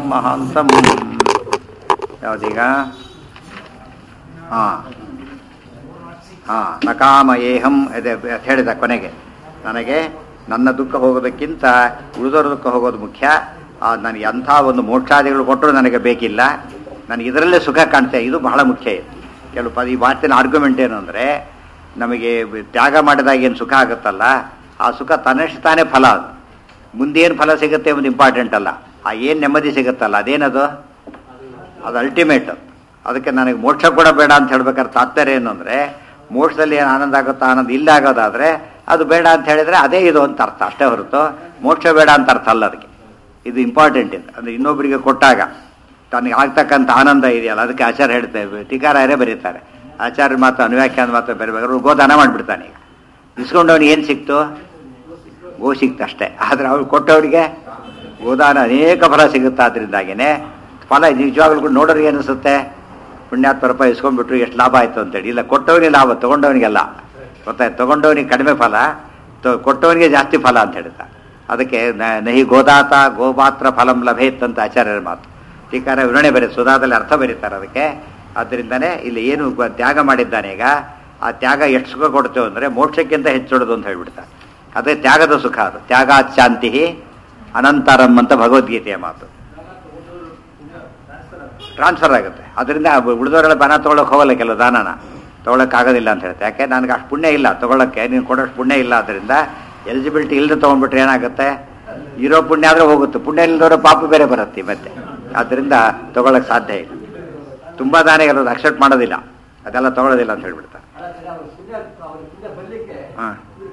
ಮಹಾಂತಂ ಯಾವ್ದೀಗ ಹಾಂ ಹಾಂ ನಕಾಮಯೇಹಂ ಇದೆ ಹೇಳಿದ ಕೊನೆಗೆ ನನಗೆ ನನ್ನ ದುಃಖ ಹೋಗೋದಕ್ಕಿಂತ ಉಳಿದೋರ ದುಃಖ ಹೋಗೋದು ಮುಖ್ಯ ಆ, ನನಗೆ ಅಂಥ ಒಂದು ಮೋಕ್ಷಾದಿಗಳು ಕೊಟ್ಟರು ನನಗೆ ಬೇಕಿಲ್ಲ ನನಗೆ ಇದರಲ್ಲೇ ಸುಖ ಕಾಣ್ತೇ ಇದು ಬಹಳ ಮುಖ್ಯ ಇದು ಕೆಲವು ಪದ ಈ ಮಾತಿನ ಆರ್ಗ್ಯುಮೆಂಟ್ ಏನು ಅಂದರೆ ನಮಗೆ ತ್ಯಾಗ ಮಾಡಿದಾಗ ಏನು ಸುಖ ಆಗುತ್ತಲ್ಲ ಆ ಸುಖ ತನ್ನಷ್ಟು ತಾನೇ ಫಲ ಅದು ಮುಂದೇನು ಫಲ ಸಿಗುತ್ತೆ ಒಂದು ಇಂಪಾರ್ಟೆಂಟ್ ಅಲ್ಲ ಆ ಏನು ನೆಮ್ಮದಿ ಸಿಗುತ್ತಲ್ಲ ಅದೇನದು ಅದು ಅಲ್ಟಿಮೇಟ್ ಅದಕ್ಕೆ ನನಗೆ ಮೋಕ್ಷ ಕೂಡ ಬೇಡ ಅಂತ ಹೇಳ್ಬೇಕಾದ್ರೆ ತಾತ್ಪರ್ಯ ಏನು ಅಂದರೆ ಮೋಕ್ಷದಲ್ಲಿ ಏನು ಆನಂದ ಆಗುತ್ತೋ ಆನಂದ ಇಲ್ಲ ಆಗೋದಾದರೆ ಅದು ಬೇಡ ಅಂತ ಹೇಳಿದರೆ ಅದೇ ಇದು ಅಂತ ಅರ್ಥ ಅಷ್ಟೇ ಹೊರತು ಮೋಕ್ಷ ಬೇಡ ಅಂತ ಅರ್ಥ ಅಲ್ಲ ಅದಕ್ಕೆ ಇದು ಇಂಪಾರ್ಟೆಂಟ್ ಇದು ಅಂದರೆ ಇನ್ನೊಬ್ಬರಿಗೆ ಕೊಟ್ಟಾಗ ತನಗೆ ಆಗ್ತಕ್ಕಂಥ ಆನಂದ ಇದೆಯಲ್ಲ ಅದಕ್ಕೆ ಆಚಾರ್ಯ ಹೇಳ್ತೇವೆ ಟೀಕಾರಾಯರೇ ಬರೀತಾರೆ ಆಚಾರ್ಯ ಮಾತು ಅನುವ್ಯಾಖ್ಯಾನ ಮಾತು ಬರೀಬೇಕಾದ್ರೆ ಗೋದಾನ ಮಾಡಿಬಿಡ್ತಾನೆ ಈಗ ಇಸ್ಕೊಂಡವನಿಗೆ ಏನು ಸಿಕ್ತು ಗೋ ಸಿಕ್ತು ಅಷ್ಟೇ ಆದರೆ ಅವ್ರು ಕೊಟ್ಟವರಿಗೆ ಗೋದಾನ ಅನೇಕ ಫಲ ಸಿಗುತ್ತೆ ಅದರಿಂದಾಗಿನೇ ಫಲ ನಿಜವಾಗ್ಲೂ ಕೂಡ ನೋಡೋರಿಗೆ ಅನಿಸುತ್ತೆ ಪುಣ್ಯಾತ್ಮರಪ್ಪ ಇಸ್ಕೊಂಡ್ಬಿಟ್ರು ಎಷ್ಟು ಲಾಭ ಆಯಿತು ಅಂತೇಳಿ ಇಲ್ಲ ಕೊಟ್ಟವನಿಗೆ ಲಾಭ ತೊಗೊಂಡವನಿಗೆಲ್ಲ ಗೊತ್ತಾಯ್ತು ತೊಗೊಂಡವನಿಗೆ ಕಡಿಮೆ ಫಲ ತೊ- ಕೊಟ್ಟವನಿಗೆ ಜಾಸ್ತಿ ಫಲ ಅಂತ ಹೇಳ್ತಾ ಅದಕ್ಕೆ ನ- ನಹಿ ಗೋದಾತ ಗೋಮಾತ್ರ ಫಲಂ ಲಭೇತ್ ಅಂತ ಆಚಾರ್ಯರ ಮಾತು ಟೀಕಾರ ವಿವರಣೆ ಬರೀ ಸುಧಾದಲ್ಲಿ ಅರ್ಥ ಬರೀತಾರೆ ಅದಕ್ಕೆ ಆದ್ದರಿಂದನೇ ಇಲ್ಲಿ ಏನು ಗ- ತ್ಯಾಗ ಮಾಡಿದ್ದಾನೆ ಈಗ ಆ ತ್ಯಾಗ ಎಷ್ಟು ಸುಖ ಕೊಡ್ತೇವೆ ಅಂದರೆ ಮೋಕ್ಷಕ್ಕಿಂತ ಹೆಚ್ಚೊಡೋದು ಅಂತ ಹೇಳ್ಬಿಡ್ತಾರೆ ಅದೇ ತ್ಯಾಗದ ಸುಖ ಅದು ತ್ಯಾಗಾತ್ ಶಾಂತಿ ಅನಂತರಂ ಅಂತ ಭಗವದ್ಗೀತೆಯ ಮಾತು ಟ್ರಾನ್ಸ್ಫರ್ ಆಗುತ್ತೆ ಅದರಿಂದ ಉಳಿದವರೆಲ್ಲ ಬನ ತೊಗೊಳಕ್ಕೆ ಹೋಗಲ್ಲ ಕೆಲವು ದಾನನ ತೊಗೊಳಕ್ಕಾಗೋದಿಲ್ಲ ಅಂತ ಹೇಳ್ತೆ ಯಾಕೆ ನನಗೆ ಅಷ್ಟು ಪುಣ್ಯ ಇಲ್ಲ ತೊಗೊಳಕ್ಕೆ ನೀನು ಕೊಡೋಷ್ಟು ಪುಣ್ಯ ಇಲ್ಲ ಅದರಿಂದ ಎಲಿಜಿಬಿಲಿಟಿ ಇಲ್ಲದೆ ತೊಗೊಂಡ್ಬಿಟ್ರೆ ಏನಾಗುತ್ತೆ ಇರೋ ಪುಣ್ಯ ಆದರೆ ಹೋಗುತ್ತೆ ಪುಣ್ಯ ಇಲ್ಲದವರ ಪಾಪ ಬೇರೆ ಬರುತ್ತೆ ಮತ್ತೆ ಆದ್ದರಿಂದ ತೊಗೊಳಕ್ಕೆ ಸಾಧ್ಯ ಇಲ್ಲ ತುಂಬ ದಾನ ಇರೋದು ಅಕ್ಸೆಪ್ಟ್ ಮಾಡೋದಿಲ್ಲ ಅದೆಲ್ಲ ತೊಗೊಳೋದಿಲ್ಲ ಅಂತ ಹೇಳ್ಬಿಡ್ತಾರೆ ಹಾಂ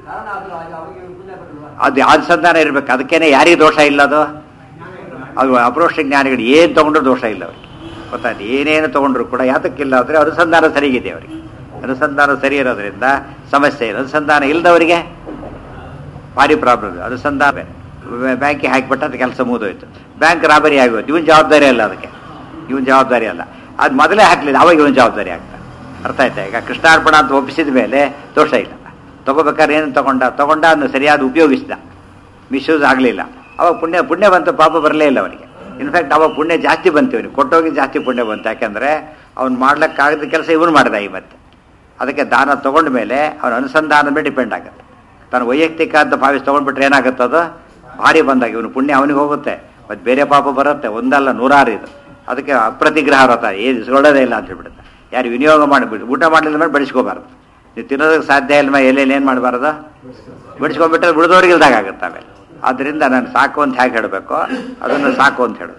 ಅದು ಅನುಸಂಧಾನ ಇರಬೇಕು ಅದಕ್ಕೇನೆ ಯಾರಿಗೆ ದೋಷ ಇಲ್ಲ ಅದು ಅದು ಅಪ್ರೋಷ್ಟ ಜ್ಞಾನಿಗಳು ಏನು ತೊಗೊಂಡ್ರು ದೋಷ ಇಲ್ಲ ಅವರಿಗೆ ಗೊತ್ತಾಯ್ತು ಏನೇನು ತೊಗೊಂಡ್ರು ಕೂಡ ಯಾತಕ್ಕಿಲ್ಲ ಅಂದರೆ ಅನುಸಂಧಾನ ಸರಿಗಿದೆ ಅವರಿಗೆ ಅನುಸಂಧಾನ ಸರಿ ಇರೋದ್ರಿಂದ ಸಮಸ್ಯೆ ಇಲ್ಲ ಅನುಸಂಧಾನ ಇಲ್ಲದವರಿಗೆ ಭಾರಿ ಪ್ರಾಬ್ಲಮ್ ಅನುಸಂಧಾನ ಬೇರೆ ಬ್ಯಾಂಕಿಗೆ ಹಾಕಿಬಿಟ್ಟು ಅದು ಕೆಲಸ ಮುಗಿದೋಯ್ತು ಬ್ಯಾಂಕ್ ರಾಬರಿ ಆಗೋಯ್ತು ಇವನ್ ಜವಾಬ್ದಾರಿ ಅಲ್ಲ ಅದಕ್ಕೆ ಇವನ್ ಜವಾಬ್ದಾರಿ ಅಲ್ಲ ಅದು ಮೊದಲೇ ಹಾಕ್ಲಿಲ್ಲ ಅವಾಗ ಇವನ್ ಜವಾಬ್ದಾರಿ ಆಗ್ತಾನೆ ಅರ್ಥ ಆಯ್ತಾ ಈಗ ಕೃಷ್ಣಾರ್ಪಣ ಅಂತ ಒಪ್ಪಿಸಿದ ಮೇಲೆ ದೋಷ ಇಲ್ಲ ತಗೋಬೇಕಾದ್ರೆ ಏನು ತಗೊಂಡ ತಗೊಂಡ ಅದನ್ನು ಸರಿಯಾದ ಉಪಯೋಗಿಸಿದ ಮಿಸ್ಯೂಸ್ ಆಗಲಿಲ್ಲ ಅವಾಗ ಪುಣ್ಯ ಪುಣ್ಯ ಬಂತು ಪಾಪ ಬರಲೇ ಇಲ್ಲ ಅವನಿಗೆ ಇನ್ಫ್ಯಾಕ್ಟ್ ಅವಾಗ ಪುಣ್ಯ ಜಾಸ್ತಿ ಬಂತು ಇವನಿಗೆ ಕೊಟ್ಟೋಗಿ ಜಾಸ್ತಿ ಪುಣ್ಯ ಬಂತು ಯಾಕೆಂದರೆ ಅವ್ನು ಮಾಡ್ಲಿಕ್ಕಾಗದ ಕೆಲಸ ಇವನು ಮಾಡ್ದ ಈ ಮತ್ತೆ ಅದಕ್ಕೆ ದಾನ ತಗೊಂಡ ಮೇಲೆ ಅವನ ಅನುಸಂಧಾನದ ಮೇಲೆ ಡಿಪೆಂಡ್ ಆಗುತ್ತೆ ತಾನು ವೈಯಕ್ತಿಕ ಅಂತ ಭಾವಿಸಿ ತೊಗೊಂಡ್ಬಿಟ್ರೆ ಏನಾಗುತ್ತೆ ಅದು ಭಾರಿ ಬಂದಾಗ ಇವನು ಪುಣ್ಯ ಅವನಿಗೆ ಹೋಗುತ್ತೆ ಮತ್ತು ಬೇರೆ ಪಾಪ ಬರುತ್ತೆ ಒಂದಲ್ಲ ನೂರಾರು ಇದು ಅದಕ್ಕೆ ಅಪ್ರತಿಗ್ರಹ ವ್ರತ ಏನು ಇಸ್ಕೊಳ್ಳೋದೇ ಇಲ್ಲ ಅಂತ ಹೇಳ್ಬಿಡುತ್ತೆ ಯಾರು ವಿನಿಯೋಗ ಮಾಡಿಬಿಟ್ಟು ಊಟ ಮಾಡಲಿಲ್ಲ ಮೇಲೆ ಬಡಿಸ್ಕೋಬಾರ್ದು ನೀವು ತಿನ್ನೋದಕ್ಕೆ ಸಾಧ್ಯ ಇಲ್ಲ ಮೇಲೆ ಎಲ್ಲೆಲ್ಲಿ ಏನು ಮಾಡಬಾರ್ದು ಬಿಡಿಸ್ಕೊಂಡ್ಬಿಟ್ರೆ ಉಳಿದವ್ರಿಗೆ ಇಲ್ದಾಗ ಆಗುತ್ತೆ ಆಮೇಲೆ ಆದ್ದರಿಂದ ನಾನು ಸಾಕು ಅಂತ ಹೇಗೆ ಹೇಳಬೇಕು ಅದನ್ನು ಸಾಕು ಅಂತ ಹೇಳೋದು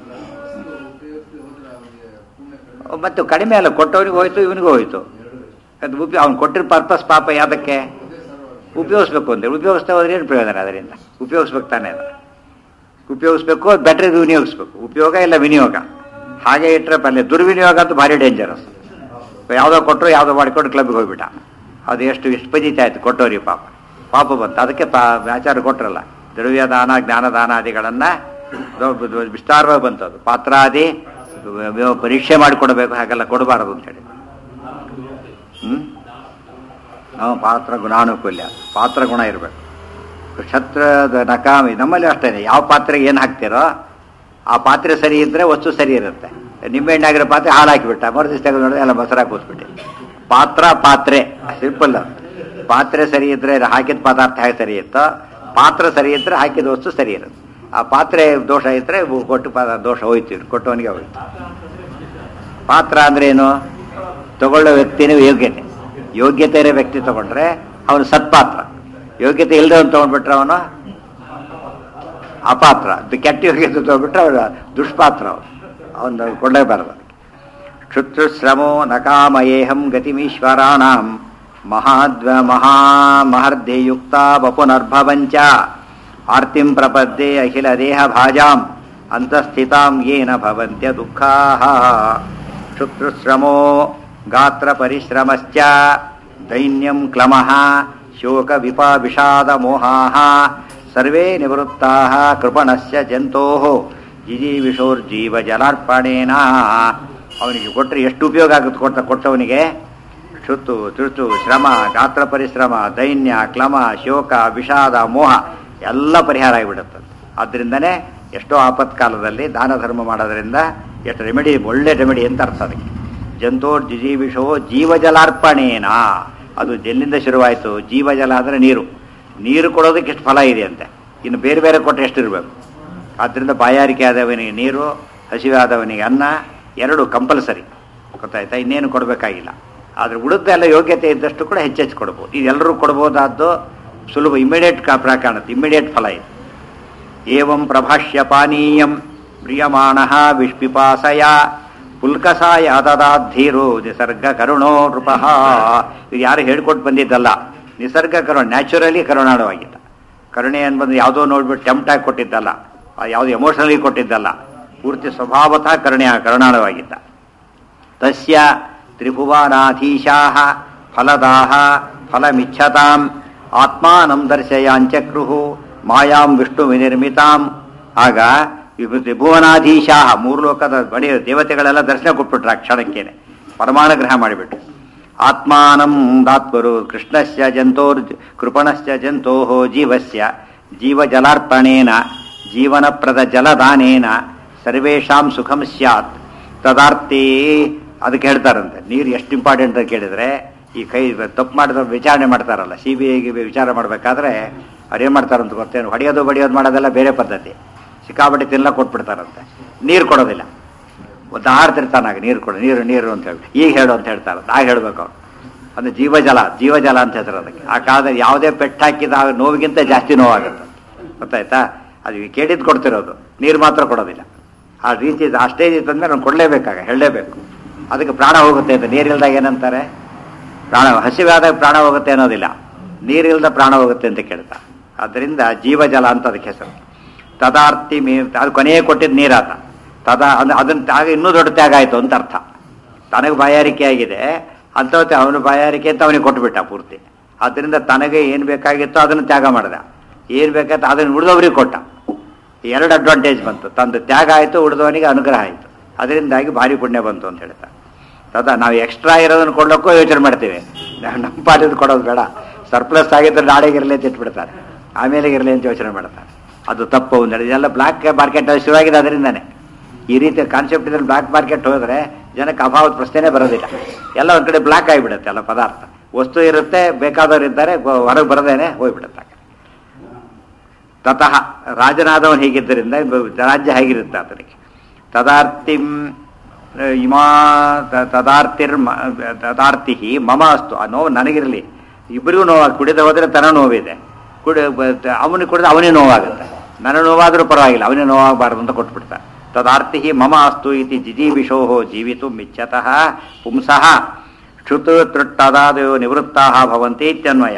ಮತ್ತು ಕಡಿಮೆ ಅಲ್ಲ ಕೊಟ್ಟವನಿಗೆ ಹೋಯ್ತು ಇವನಿಗೂ ಹೋಯ್ತು ಅದು ಉಪಿ ಅವ್ನು ಕೊಟ್ಟಿರೋ ಪರ್ಪಸ್ ಪಾಪ ಯಾವ್ದಕ್ಕೆ ಉಪಯೋಗಿಸ್ಬೇಕು ಅಂತೇಳಿ ಉಪಯೋಗಿಸ್ತಾ ಹೋದ್ರೆ ಏನು ಪ್ರಯೋಜನ ಅದರಿಂದ ಉಪಯೋಗಿಸ್ಬೇಕು ತಾನೇ ಅದು ಉಪಯೋಗಿಸ್ಬೇಕು ಅದು ಬೆಟ್ರ್ ವಿನಿಯೋಗಿಸ್ಬೇಕು ಉಪಯೋಗ ಇಲ್ಲ ವಿನಿಯೋಗ ಹಾಗೆ ಇಟ್ಟರೆ ಪಲ್ಯ ದುರ್ವಿನಿಯೋಗ ಅಂತೂ ಭಾರಿ ಡೇಂಜರಸ್ ಯಾವುದೋ ಕೊಟ್ಟರು ಯಾವುದೋ ಮಾಡಿಕೊಂಡು ಕ್ಲಬ್ಗೆ ಹೋಗ್ಬಿಟ್ಟ ಅದು ಎಷ್ಟು ಎಷ್ಟು ಪಜಿತ ಆಯ್ತು ಕೊಟ್ಟವ್ರಿಗೆ ಪಾಪ ಪಾಪ ಬಂತು ಅದಕ್ಕೆ ಪಾ ಆಚಾರ ಕೊಟ್ರಲ್ಲ ದ್ರವ್ಯ ದಾನ ಜ್ಞಾನದಾನಾದಿಗಳನ್ನು ವಿಸ್ತಾರವಾಗಿ ಬಂತು ಅದು ಪಾತ್ರಾದಿ ವ್ಯ- ಪರೀಕ್ಷೆ ಮಾಡಿಕೊಡ್ಬೇಕು ಹಾಗೆಲ್ಲ ಕೊಡಬಾರದು ಅಂತ ಹೇಳಿ ಹ್ಞೂ ಹಾಂ ಪಾತ್ರ ಗುಣಾನುಕೂಲ್ಯ ಪಾತ್ರ ಗುಣ ಇರಬೇಕು ಕ್ಷತ್ರದ ನಕಾಮಿ ನಮ್ಮಲ್ಲಿ ಅಷ್ಟೇ ಯಾವ ಪಾತ್ರೆಗೆ ಏನು ಹಾಕ್ತಿರೋ ಆ ಪಾತ್ರೆ ಸರಿ ಇದ್ದರೆ ವಸ್ತು ಸರಿ ಇರುತ್ತೆ ನಿಂಬೆಹಣ್ಣೆ ಆಗಿರೋ ಪಾತ್ರೆ ಹಾಲು ಹಾಕಿಬಿಟ್ಟ ಮರುದಿವ್ಸ ತೆಗೆದು ನೋಡಿದ್ರೆ ಎಲ್ಲ ಮೊಸರು ಕೂತ್ಬಿಟ್ಟು ಪಾತ್ರ ಪಾತ್ರೆ ಸಿಂಪಲ್ ಪಾತ್ರೆ ಸರಿ ಇದ್ದರೆ ಹಾಕಿದ ಪದಾರ್ಥ ಹೇಗೆ ಸರಿ ಇತ್ತೋ ಪಾತ್ರ ಸರಿ ಇದ್ದರೆ ಹಾಕಿದ ವಸ್ತು ಸರಿ ಇರುತ್ತೆ ಆ ಪಾತ್ರೆ ದೋಷ ಇದ್ದರೆ ಕೊಟ್ಟು ಪದ ದೋಷ ಹೋಯ್ತು ಕೊಟ್ಟವನಿಗೆ ಹೋಯ್ತು ಪಾತ್ರ ಅಂದ್ರೆ ಏನು ತಗೊಳ್ಳೋ ವ್ಯಕ್ತಿನ ಯೋಗ್ಯತೆ ಯೋಗ್ಯತೆ ಇರೋ ವ್ಯಕ್ತಿ ತಗೊಂಡ್ರೆ ಅವನು ಸತ್ಪಾತ್ರ ಯೋಗ್ಯತೆ ಇಲ್ಲದವನು ತಗೊಂಡ್ಬಿಟ್ರೆ ಅವನು ಅಪಾತ್ರ ಅದು ಕೆಟ್ಟ ಯೋಗ್ಯತೆ ತಗೊಂಡ್ಬಿಟ್ರೆ ಅವನು ದುಷ್ಪಾತ್ರ ಅವನು ಅವನು ಕೊಳ್ಳೇಬಾರದು ಕ್ಷುತ್ರುಶ್ರಮೋ ನಕಾಮಯೇಹಂ ಗತಿಮೀಶ್ವರಾಣಾಂ ಮಹಾದ್ವ ಮಹಾ ಮಹರ್ಧಿಯುಕ್ತ ವಪುನರ್ಭವಂಚ ಆರ್ತಿಂ ಪ್ರಪದ್ಯೆ ಅಖಿಲ ದೇಹ ಭಾಜಾಂ ಅಂತಸ್ಥಿತಾಂ ಯೇನ ಭವಂತ್ಯ ದುಃಖಾಃ ಕ್ಷುತ್ರುಶ್ರಮೋ ಗಾತ್ರ ಪರಿಶ್ರಮಶ್ಚ ದೈನ್ಯಂ ಕ್ಲಮಃ ಶೋಕ ವಿಪಾ ವಿಷಾದ ಮೋಹಾಃ ಸರ್ವೇ ನಿವೃತ್ತಾಃ ಕೃಪಣಸ್ಯ ಜಂತೋಃ ಜಿಜೀವಿಷೋರ್ಜೀವ ಜಲಾರ್ಪಣೇನ ಅವನಿಗೆ ಕೊಟ್ಟರೆ ಎಷ್ಟು ಉಪಯೋಗ ಆಗುತ್ತೆ ಕೊಟ್ಟ ಕೊಟ್ಟವನಿಗೆ ಕ್ಷುತ್ತು ತುರ್ತು ಶ್ರಮ ಗಾತ್ರ ಪರಿಶ್ರಮ ದೈನ್ಯ ಕ್ಲಮ ಶೋಕ ವಿಷಾದ ಮೋಹ ಎಲ್ಲ ಪರಿಹಾರ ಆಗಿಬಿಡುತ್ತೆ ಆದ್ದರಿಂದನೇ ಎಷ್ಟೋ ಆಪತ್ಕಾಲದಲ್ಲಿ ದಾನ ಧರ್ಮ ಮಾಡೋದ್ರಿಂದ ಎಷ್ಟು ರೆಮಿಡಿ ಒಳ್ಳೆ ರೆಮಿಡಿ ಅಂತ ಅರ್ಥ ಅದಕ್ಕೆ ಜಂತೋರ್ ಜಿಜೀವಿಷೋ ಜೀವಜಲಾರ್ಪಣೇನ ಅದು ಎಲ್ಲಿಂದ ಶುರುವಾಯಿತು ಜೀವಜಲ ಅಂದರೆ ನೀರು ನೀರು ಕೊಡೋದಕ್ಕೆ ಎಷ್ಟು ಫಲ ಇದೆ ಅಂತೆ ಇನ್ನು ಬೇರೆ ಬೇರೆ ಕೊಟ್ಟರೆ ಎಷ್ಟಿರಬೇಕು ಆದ್ದರಿಂದ ಬಾಯಾರಿಕೆ ಆದವನಿಗೆ ನೀರು ಹಸಿವೆ ಆದವನಿಗೆ ಅನ್ನ ಎರಡು ಕಂಪಲ್ಸರಿ ಗೊತ್ತಾಯ್ತಾ ಇನ್ನೇನು ಕೊಡಬೇಕಾಗಿಲ್ಲ ಆದರೆ ಉಳಿದೆಲ್ಲ ಯೋಗ್ಯತೆ ಇದ್ದಷ್ಟು ಕೂಡ ಹೆಚ್ಚೆಚ್ಚು ಕೊಡ್ಬೋದು ಇದೆಲ್ಲರೂ ಕೊಡ್ಬೋದಾದ್ದು ಸುಲಭ ಇಮಿಡಿಯೇಟ್ ಕಾ ಕಾಣುತ್ತೆ ಇಮಿಡಿಯೇಟ್ ಫಲ ಇದೆ ಏವಂ ಪ್ರಭಾಷ್ಯ ಪಾನೀಯಂ ಪ್ರಿಯಮಾಣ ವಿಷ್ಪಿಪಾಸಯ ಪುಲ್ಕಸಾಯ ಅದದಾಧೀರು ನಿಸರ್ಗ ಕರುಣೋ ನೃಪಃ ಇದು ಯಾರು ಹೇಳ್ಕೊಟ್ಟು ಬಂದಿದ್ದಲ್ಲ ನಿಸರ್ಗ ಕರುಣ ನ್ಯಾಚುರಲಿ ಕರುಣಾಳವಾಗಿದ್ದ ಕರುಣೆ ಅನ್ಬಂದು ಯಾವುದೋ ನೋಡ್ಬಿಟ್ಟು ಟೆಂಪ್ಟ್ ಆಗಿ ಕೊಟ್ಟಿದ್ದಲ್ಲ ಯಾವುದೋ ಎಮೋಷನಲಿ ಕೊಟ್ಟಿದ್ದಲ್ಲ ಪೂರ್ತಿ ಸ್ವಭಾವತಃ ಕರುಣೆ ಕರುಣಾಳವಾಗಿದ್ದ ತಸ್ಯ ತ್ರಿಭುವನಾಧೀಶಾ ಫಲದಾಹ ಫಲಮಿಚ್ಛತಾಂ ಆತ್ಮಾನಂ ದರ್ಶಯಾಂಚಕ್ರುಹು ಮಾಯಾಂ ವಿಷ್ಣು ವಿನಿರ್ಮಿತಾಂ ಆಗ ಇವು ತ್ರಿಭುವನಾಧೀಶಾ ಮೂರು ಲೋಕದ ಬಡಿ ದೇವತೆಗಳೆಲ್ಲ ದರ್ಶನ ಕೊಟ್ಬಿಟ್ರು ಆ ಕ್ಷಣಕ್ಕೇನೆ ಪರಮಾಣು ಗ್ರಹ ಮಾಡಿಬಿಟ್ರು ಆತ್ಮಾನಂ ದಾತ್ವರು ಕೃಷ್ಣಸ್ಯ ಜಂತೋರ್ ಕೃಪಣಸ್ಯ ಜಂತೋ ಜೀವಸ್ಯ ಜೀವಜಲಾರ್ಪಣೇನ ಜೀವನಪ್ರದ ಜಲದಾನೇನ ಸರ್ವೇಷಾಂ ಸುಖಂ ಸ್ಯಾತ್ ತದಾರ್ಥಿ ಅದಕ್ಕೆ ಹೇಳ್ತಾರಂತೆ ನೀರು ಎಷ್ಟು ಇಂಪಾರ್ಟೆಂಟ್ ಅಂತ ಕೇಳಿದ್ರೆ ಈ ಕೈ ತಪ್ಪು ಮಾಡಿದ ವಿಚಾರಣೆ ಮಾಡ್ತಾರಲ್ಲ ಸಿ ಬಿ ಐಗೆ ವಿಚಾರ ಮಾಡಬೇಕಾದ್ರೆ ಅವ್ರು ಏನು ಮಾಡ್ತಾರಂತ ಗೊತ್ತೇನು ಹೊಡೆಯೋದು ಬಡಿಯೋದು ಮಾಡೋದೆಲ್ಲ ಬೇರೆ ಪದ್ಧತಿ ಸಿಕ್ಕಾಪಟ್ಟೆ ತಿನ್ನ ಕೊಟ್ಬಿಡ್ತಾರಂತೆ ನೀರು ಕೊಡೋದಿಲ್ಲ ಒಂದು ಆಡ್ತಿರ್ತಾನಾಗ ನೀರು ಕೊಡು ನೀರು ನೀರು ಅಂತ ಹೇಳಿ ಈಗ ಹೇಳು ಅಂತ ಹೇಳ್ತಾರಂತೆ ಆಗ ಹೇಳ್ಬೇಕು ಅವ್ರು ಅದು ಜೀವಜಲ ಜೀವಜಲ ಅಂತ ಹೇಳ್ತಾರೆ ಅದಕ್ಕೆ ಆ ಕಾಲದಲ್ಲಿ ಯಾವುದೇ ಪೆಟ್ಟು ಹಾಕಿದ ಆ ನೋವಿಗಿಂತ ಜಾಸ್ತಿ ನೋವಾಗುತ್ತೆ ಗೊತ್ತಾಯ್ತಾ ಅದು ಕೇಳಿದ್ದು ಕೊಡ್ತಿರೋದು ನೀರು ಮಾತ್ರ ಕೊಡೋದಿಲ್ಲ ಆ ರೀತಿ ಆ ಸ್ಟೇಜ್ ಇತ್ತಂದ್ರೆ ನಾನು ಕೊಡಲೇಬೇಕಾಗ ಹೇಳಲೇಬೇಕು ಅದಕ್ಕೆ ಪ್ರಾಣ ಹೋಗುತ್ತೆ ಅಂತ ನೀರಿಲ್ದಾಗ ಏನಂತಾರೆ ಪ್ರಾಣ ಹಸಿವಾದಾಗ ಪ್ರಾಣ ಹೋಗುತ್ತೆ ಅನ್ನೋದಿಲ್ಲ ನೀರಿಲ್ದ ಪ್ರಾಣ ಹೋಗುತ್ತೆ ಅಂತ ಕೇಳ್ತಾ ಅದರಿಂದ ಜೀವಜಲ ಅಂತ ಅದಕ್ಕೆ ಹೆಸರು ತದಾರ್ತಿ ಮೀ ಅದು ಕೊನೆಯೇ ಕೊಟ್ಟಿದ್ದು ನೀರಾತ ತದಾ ಅದು ಅದನ್ನ ತ್ಯಾಗ ಇನ್ನೂ ದೊಡ್ಡ ತ್ಯಾಗ ಆಯಿತು ಅಂತ ಅರ್ಥ ತನಗೆ ಬಾಯಾರಿಕೆ ಆಗಿದೆ ಅಂಥವತ್ತೆ ಅವನು ಬಾಯಾರಿಕೆ ಅಂತ ಅವನಿಗೆ ಕೊಟ್ಬಿಟ್ಟ ಪೂರ್ತಿ ಆದ್ದರಿಂದ ತನಗೆ ಏನು ಬೇಕಾಗಿತ್ತೋ ಅದನ್ನು ತ್ಯಾಗ ಮಾಡಿದ ಏನು ಬೇಕಾಯ್ತು ಅದನ್ನು ಉಳಿದವರಿಗೆ ಕೊಟ್ಟ ಎರಡು ಅಡ್ವಾಂಟೇಜ್ ಬಂತು ತಂದು ತ್ಯಾಗ ಆಯಿತು ಉಳಿದವನಿಗೆ ಅನುಗ್ರಹ ಆಯಿತು ಅದರಿಂದಾಗಿ ಭಾರಿ ಪುಣ್ಯ ಬಂತು ಅಂತ ಹೇಳ್ತಾರೆ ತದಾ ನಾವು ಎಕ್ಸ್ಟ್ರಾ ಇರೋದನ್ನು ಕೊಡ್ಲಿಕ್ಕೂ ಯೋಚನೆ ಮಾಡ್ತೀವಿ ನಾವು ನಮ್ಮ ಪಾಲಿದ್ದು ಕೊಡೋದು ಬೇಡ ಸರ್ಪ್ಲಸ್ ಆಗಿದ್ರೆ ನಾಳೆಗೆ ಇರಲಿ ಅಂತ ಇಟ್ಬಿಡ್ತಾರೆ ಆಮೇಲೆ ಇರಲಿ ಅಂತ ಯೋಚನೆ ಮಾಡ್ತಾರೆ ಅದು ತಪ್ಪು ಒಂದು ಹೇಳಿ ಇದೆಲ್ಲ ಬ್ಲ್ಯಾಕ್ ಮಾರ್ಕೆಟ್ ಶುರುವಾಗಿದೆ ಅದರಿಂದನೇ ಈ ರೀತಿಯ ಕಾನ್ಸೆಪ್ಟ್ ಇದ್ರಲ್ಲಿ ಬ್ಲ್ಯಾಕ್ ಮಾರ್ಕೆಟ್ ಹೋದರೆ ಜನಕ್ಕೆ ಅಭಾವದ ಪ್ರಶ್ನೆನೇ ಬರೋದಿಲ್ಲ ಎಲ್ಲ ಒಂದು ಕಡೆ ಬ್ಲ್ಯಾಕ್ ಆಗಿಬಿಡುತ್ತೆ ಎಲ್ಲ ಪದಾರ್ಥ ವಸ್ತು ಇರುತ್ತೆ ಬೇಕಾದವರು ಇದ್ದಾರೆ ಗೊ- ಹೊರಗೆ ಬರದೇನೆ ಹೋಗ್ಬಿಡುತ್ತೆ ತತಃ ರಾಜನಾದವನು ಹೀಗಿದ್ದರಿಂದ ರಾಜ್ಯ ಹೇಗಿರುತ್ತೆ ಆತನಿಗೆ ತದಾರ್ತಿಂ ಇಮಾ ತ- ತದಾರ್ತಿರ್ ಮ- ತದಾರ್ತಿ ಮಮ ಅಸ್ತು ಆ ನೋವು ನನಗಿರಲಿ ಇಬ್ಬರಿಗೂ ನೋವಾಗಿ ಕುಡಿದ ಹೋದರೆ ತನ ನೋವಿದೆ ಕುಡಿ ಅವನಿಗೆ ಕುಡಿದ ಅವನಿಗೆ ನೋವಾಗುತ್ತೆ ನನಗೆ ನೋವಾದರೂ ಪರವಾಗಿಲ್ಲ ಅವನಿಗೆ ನೋವಾಗಬಾರ್ದು ಅಂತ ಕೊಟ್ಬಿಡ್ತಾರೆ ತದಾರ್ತಿ ಮಮ ಅಸ್ತು ಇತಿ ಜಿಜೀವಿಷೋ ಜೀವಿತು ಮಿಚ್ಚತಃ ಪುಂಸಃ ಕ್ಷುತು ತೃಟ್ಟದಾದಯೋ ನಿವೃತ್ತಾ ಭವಂತಿ ಇತ್ಯನ್ವಯ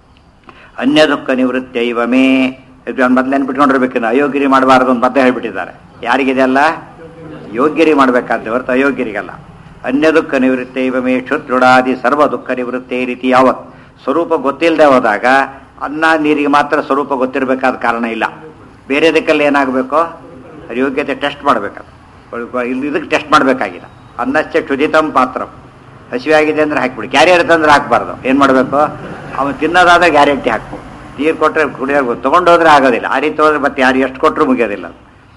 ಅನ್ಯ ದುಃಖ ನಿವೃತ್ತೈವ ಮೇ ಇದು ಮೊದಲು ನೆನ್ಪಿಟ್ಕೊಂಡಿರ್ಬೇಕು ಅಯೋಗ್ಯರಿ ಮಾಡಬಾರದು ಅಂತ ಮತ್ತೆ ಹೇಳ್ಬಿಟ್ಟಿದ್ದಾರೆ ಯಾರಿಗಿದೆ ಅಲ್ಲ ಯೋಗ್ಯರಿ ಮಾಡಬೇಕಾದ್ರೆ ಹೊರತು ಅಯೋಗ್ಯರಿಗಲ್ಲ ಅನ್ಯ ದುಃಖ ನಿವೃತ್ತೈವ ಮೇ ಕ್ಷುತ್ರುಡಾದಿ ಸರ್ವ ದುಃಖ ನಿವೃತ್ತೇ ರೀತಿ ಯಾವತ್ ಸ್ವರೂಪ ಗೊತ್ತಿಲ್ಲದೆ ಹೋದಾಗ ಅನ್ನ ನೀರಿಗೆ ಮಾತ್ರ ಸ್ವರೂಪ ಗೊತ್ತಿರಬೇಕಾದ ಕಾರಣ ಇಲ್ಲ ಬೇರೆ ದಿಕ್ಕಲ್ಲಿ ಏನಾಗಬೇಕು ಯೋಗ್ಯತೆ ಟೆಸ್ಟ್ ಮಾಡಬೇಕಾದ್ರೆ ಇಲ್ಲಿ ಇದಕ್ಕೆ ಟೆಸ್ಟ್ ಮಾಡಬೇಕಾಗಿಲ್ಲ ಅನ್ನಶ್ಚ ಕ್ಷುದಿತಂ ಪಾತ್ರ ಹಸಿವಾಗಿದೆ ಅಂದ್ರೆ ಹಾಕ್ಬಿಡಿ ಕ್ಯಾರಿಯರ್ ತಂದ್ರೆ ಹಾಕ್ಬಾರ್ದು ಏನು ಮಾಡಬೇಕು ಅವನು ತಿನ್ನೋದಾದ್ರೆ ಗ್ಯಾರಂಟಿ ಹಾಕ್ಬೋದು ನೀರು ಕೊಟ್ಟರೆ ಕುಡಿಯೋದು ತೊಗೊಂಡೋದ್ರೆ ಆಗೋದಿಲ್ಲ ಆ ರೀತಿ ಹೋದ್ರೆ ಮತ್ತೆ ಯಾರು ಎಷ್ಟು ಕೊಟ್ಟರು ಮುಗಿಯೋದಿಲ್ಲ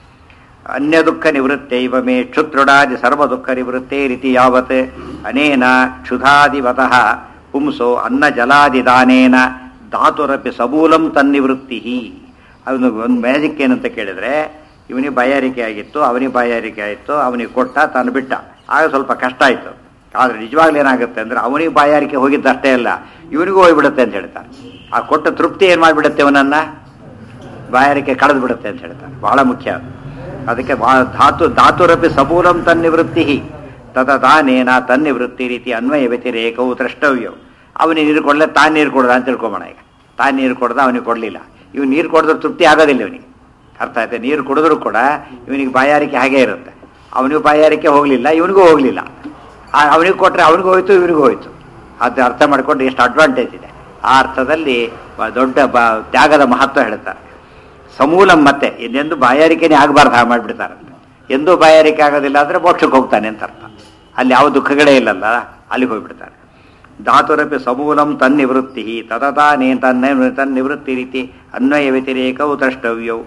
ಅನ್ಯ ದುಃಖ ನಿವೃತ್ತೈವ ಮೇ ಕ್ಷುತ್ರುಡಾದಿ ಸರ್ವ ದುಃಖ ನಿವೃತ್ತೇ ರೀತಿ ಯಾವತ್ ಅನೇನ ಕ್ಷುಧಾದಿವತಃ ಪುಂಸೋ ಅನ್ನ ಜಲಾದಿದಾನೇನ ಧಾತುರಪಿ ಸಮೂಲಂ ತನ್ನಿವೃತ್ತಿ ಅವನು ಒಂದು ಮ್ಯಾಜಿಕ್ ಏನಂತ ಕೇಳಿದ್ರೆ ಇವನಿಗೆ ಬಾಯಾರಿಕೆ ಆಗಿತ್ತು ಅವನಿಗೆ ಬಾಯಾರಿಕೆ ಆಯಿತು ಅವನಿಗೆ ಕೊಟ್ಟ ತಾನು ಬಿಟ್ಟ ಆಗ ಸ್ವಲ್ಪ ಕಷ್ಟ ಆಯಿತು ಆದರೆ ನಿಜವಾಗ್ಲೂ ಏನಾಗುತ್ತೆ ಅಂದರೆ ಅವನಿಗೆ ಬಾಯಾರಿಕೆ ಹೋಗಿದ್ದಷ್ಟೇ ಅಲ್ಲ ಇವನಿಗೂ ಹೋಗ್ಬಿಡುತ್ತೆ ಅಂತ ಹೇಳ್ತಾನೆ ಆ ಕೊಟ್ಟ ತೃಪ್ತಿ ಏನು ಮಾಡಿಬಿಡುತ್ತೆ ಅವನನ್ನು ಬಾಯಾರಿಕೆ ಕಳೆದು ಬಿಡುತ್ತೆ ಅಂತ ಹೇಳ್ತಾರೆ ಬಹಳ ಮುಖ್ಯ ಅದು. ಅದಕ್ಕೆ ಬಾ- ಧಾತು ಧಾತುರಪಿ ಸಮೂಲಂ ತನ್ನಿವೃತ್ತಿ ತದ ತಾನೇನ ತನ್ನಿವೃತ್ತಿ ರೀತಿ ಅನ್ವಯ ವ್ಯತಿರೇಕವು ದ್ರಷ್ಟವ್ಯವು ಅವನಿಗೆ ನೀರು ಕೊಡಲೆ ತಾನು ನೀರು ಕೊಡದ ಅಂತ ತಿಳ್ಕೊಬೋಣ ಈಗ ತಾನು ನೀರು ಕೊಡ್ದ ಅವನಿಗೆ ಕೊಡಲಿಲ್ಲ ಇವ್ ನೀರು ಕೊಡಿದ್ರೆ ತೃಪ್ತಿ ಆಗೋದಿಲ್ಲ ಇವನಿಗೆ ಅರ್ಥ ಆಯ್ತಾ ನೀರು ಕುಡಿದ್ರು ಕೂಡ ಇವನಿಗೆ ಬಾಯಾರಿಕೆ ಹಾಗೇ ಇರುತ್ತೆ ಅವನಿಗೂ ಬಾಯಾರಿಕೆ ಹೋಗಲಿಲ್ಲ ಇವನಿಗೂ ಹೋಗಲಿಲ್ಲ ಅವನಿಗೆ ಕೊಟ್ಟರೆ ಅವನಿಗೂ ಹೋಯ್ತು ಇವನಿಗೂ ಹೋಯ್ತು ಅದು ಅರ್ಥ ಮಾಡಿಕೊಂಡು ಎಷ್ಟು ಅಡ್ವಾಂಟೇಜ್ ಇದೆ ಆ ಅರ್ಥದಲ್ಲಿ ಬ- ದೊಡ್ಡ ಬ ತ್ಯಾಗದ ಮಹತ್ವ ಹೇಳ್ತಾರೆ ಸಮೂಲಂ ಮತ್ತೆ ಇನ್ನೆಂದು ಬಾಯಾರಿಕೆನೇ ಆಗಬಾರ್ದು ಹಾಗೆ ಮಾಡಿಬಿಡ್ತಾರಂತೆ ಎಂದೂ ಬಾಯಾರಿಕೆ ಆಗೋದಿಲ್ಲ ಅಂದರೆ ಮೋಕ್ಷಕ್ಕೆ ಹೋಗ್ತಾನೆ ಅಂತ ಅರ್ಥ ಅಲ್ಲಿ ಯಾವ ದುಃಖಗಳೇ ಇಲ್ಲಲ್ಲ ಅಲ್ಲಿಗೆ ಹೋಗ್ಬಿಡ್ತಾರೆ ಧಾತುರಪಿ ಸಮೂಲಂ ತನ್ನಿವೃತ್ತಿ ತದತಾನೇ ತನ್ನ ತನ್ನಿವೃತ್ತಿ ರೀತಿ ಅನ್ವಯ ವ್ಯತಿರೇಕವು ದ್ರಷ್ಟವ್ಯವು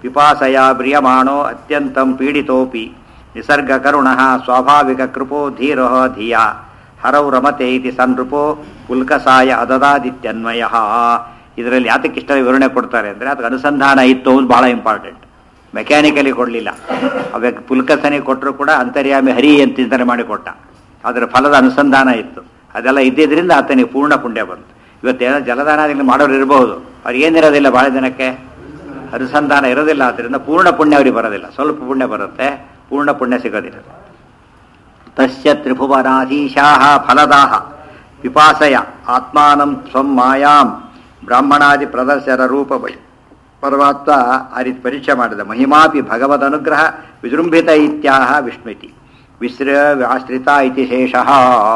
ಪಿಪಾಸಯ ಬ್ರಿಯಮಾಣೋ ಅತ್ಯಂತಂ ಪೀಡಿತೋಪಿ ನಿಸರ್ಗಕರುಣ ಸ್ವಾಭಾವಿಕ ಕೃಪೋ ಧೀರೋ ಧಿಯ ಹರೌ ರಮತೆ ಇತಿ ಸನ್ಋಪೋ ಪುಲ್ಕಸಾಯ ಅದದಾದಿತ್ಯನ್ವಯ ಇದರಲ್ಲಿ ಯಾತಕ್ಕೆ ಇಷ್ಟ ವಿವರಣೆ ಕೊಡ್ತಾರೆ ಅಂದರೆ ಅದಕ್ಕೆ ಅನುಸಂಧಾನ ಇತ್ತು ಅನ್ನೋದು ಬಹಳ ಇಂಪಾರ್ಟೆಂಟ್ ಮೆಕ್ಯಾನಿಕಲಿ ಕೊಡಲಿಲ್ಲ ಅವಾಗ ಪುಲ್ಕಸನೆ ಕೊಟ್ಟರು ಕೂಡ ಅಂತರ್ಯಾಮಿ ಹರಿ ಅಂತ ಚಿಂತನೆ ಮಾಡಿ ಕೊಟ್ಟ ಅದರ ಫಲದ ಅನುಸಂಧಾನ ಇತ್ತು ಅದೆಲ್ಲ ಇದ್ದಿದ್ದರಿಂದ ಆತನಿಗೆ ಪೂರ್ಣ ಪುಣ್ಯ ಬಂತು ಇವತ್ತೇನೋ ಜಲದಾನಾದಿಗಳು ಮಾಡೋರು ಇರಬಹುದು ಅವ್ರಿಗೆ ಏನಿರೋದಿಲ್ಲ ಭಾಳ ಜನಕ್ಕೆ ಅನುಸಂಧಾನ ಇರೋದಿಲ್ಲ ಆದ್ದರಿಂದ ಪೂರ್ಣ ಪುಣ್ಯ ಅವರಿಗೆ ಬರೋದಿಲ್ಲ ಸ್ವಲ್ಪ ಪುಣ್ಯ ಬರುತ್ತೆ ಪೂರ್ಣ ಪುಣ್ಯ ಸಿಗೋದಿಲ್ಲ ತಸ್ಯ ತ್ರಿಭುವನಾಧೀಶಾ ಫಲದಾಹ ಪಿಪಾಸಯ ಆತ್ಮಾನಂ ಸ್ವಂ ಮಾಯಾಂ ಬ್ರಾಹ್ಮಣಾದಿ ಪ್ರದರ್ಶನ ರೂಪ ಬೈ ಪರಮಾತ್ಮ ಆ ರೀತಿ ಪರೀಕ್ಷೆ ಮಾಡಿದ ಮಹಿಮಾಪಿ ಭಗವದ್ ಅನುಗ್ರಹ ವಿಜೃಂಭಿತ ಇತ್ಯಾಹ ವಿಸ್ಮೃತಿ ವಿಶ್ರ ಆಶ್ರಿತ ಇತಿ ಶೇಷಃ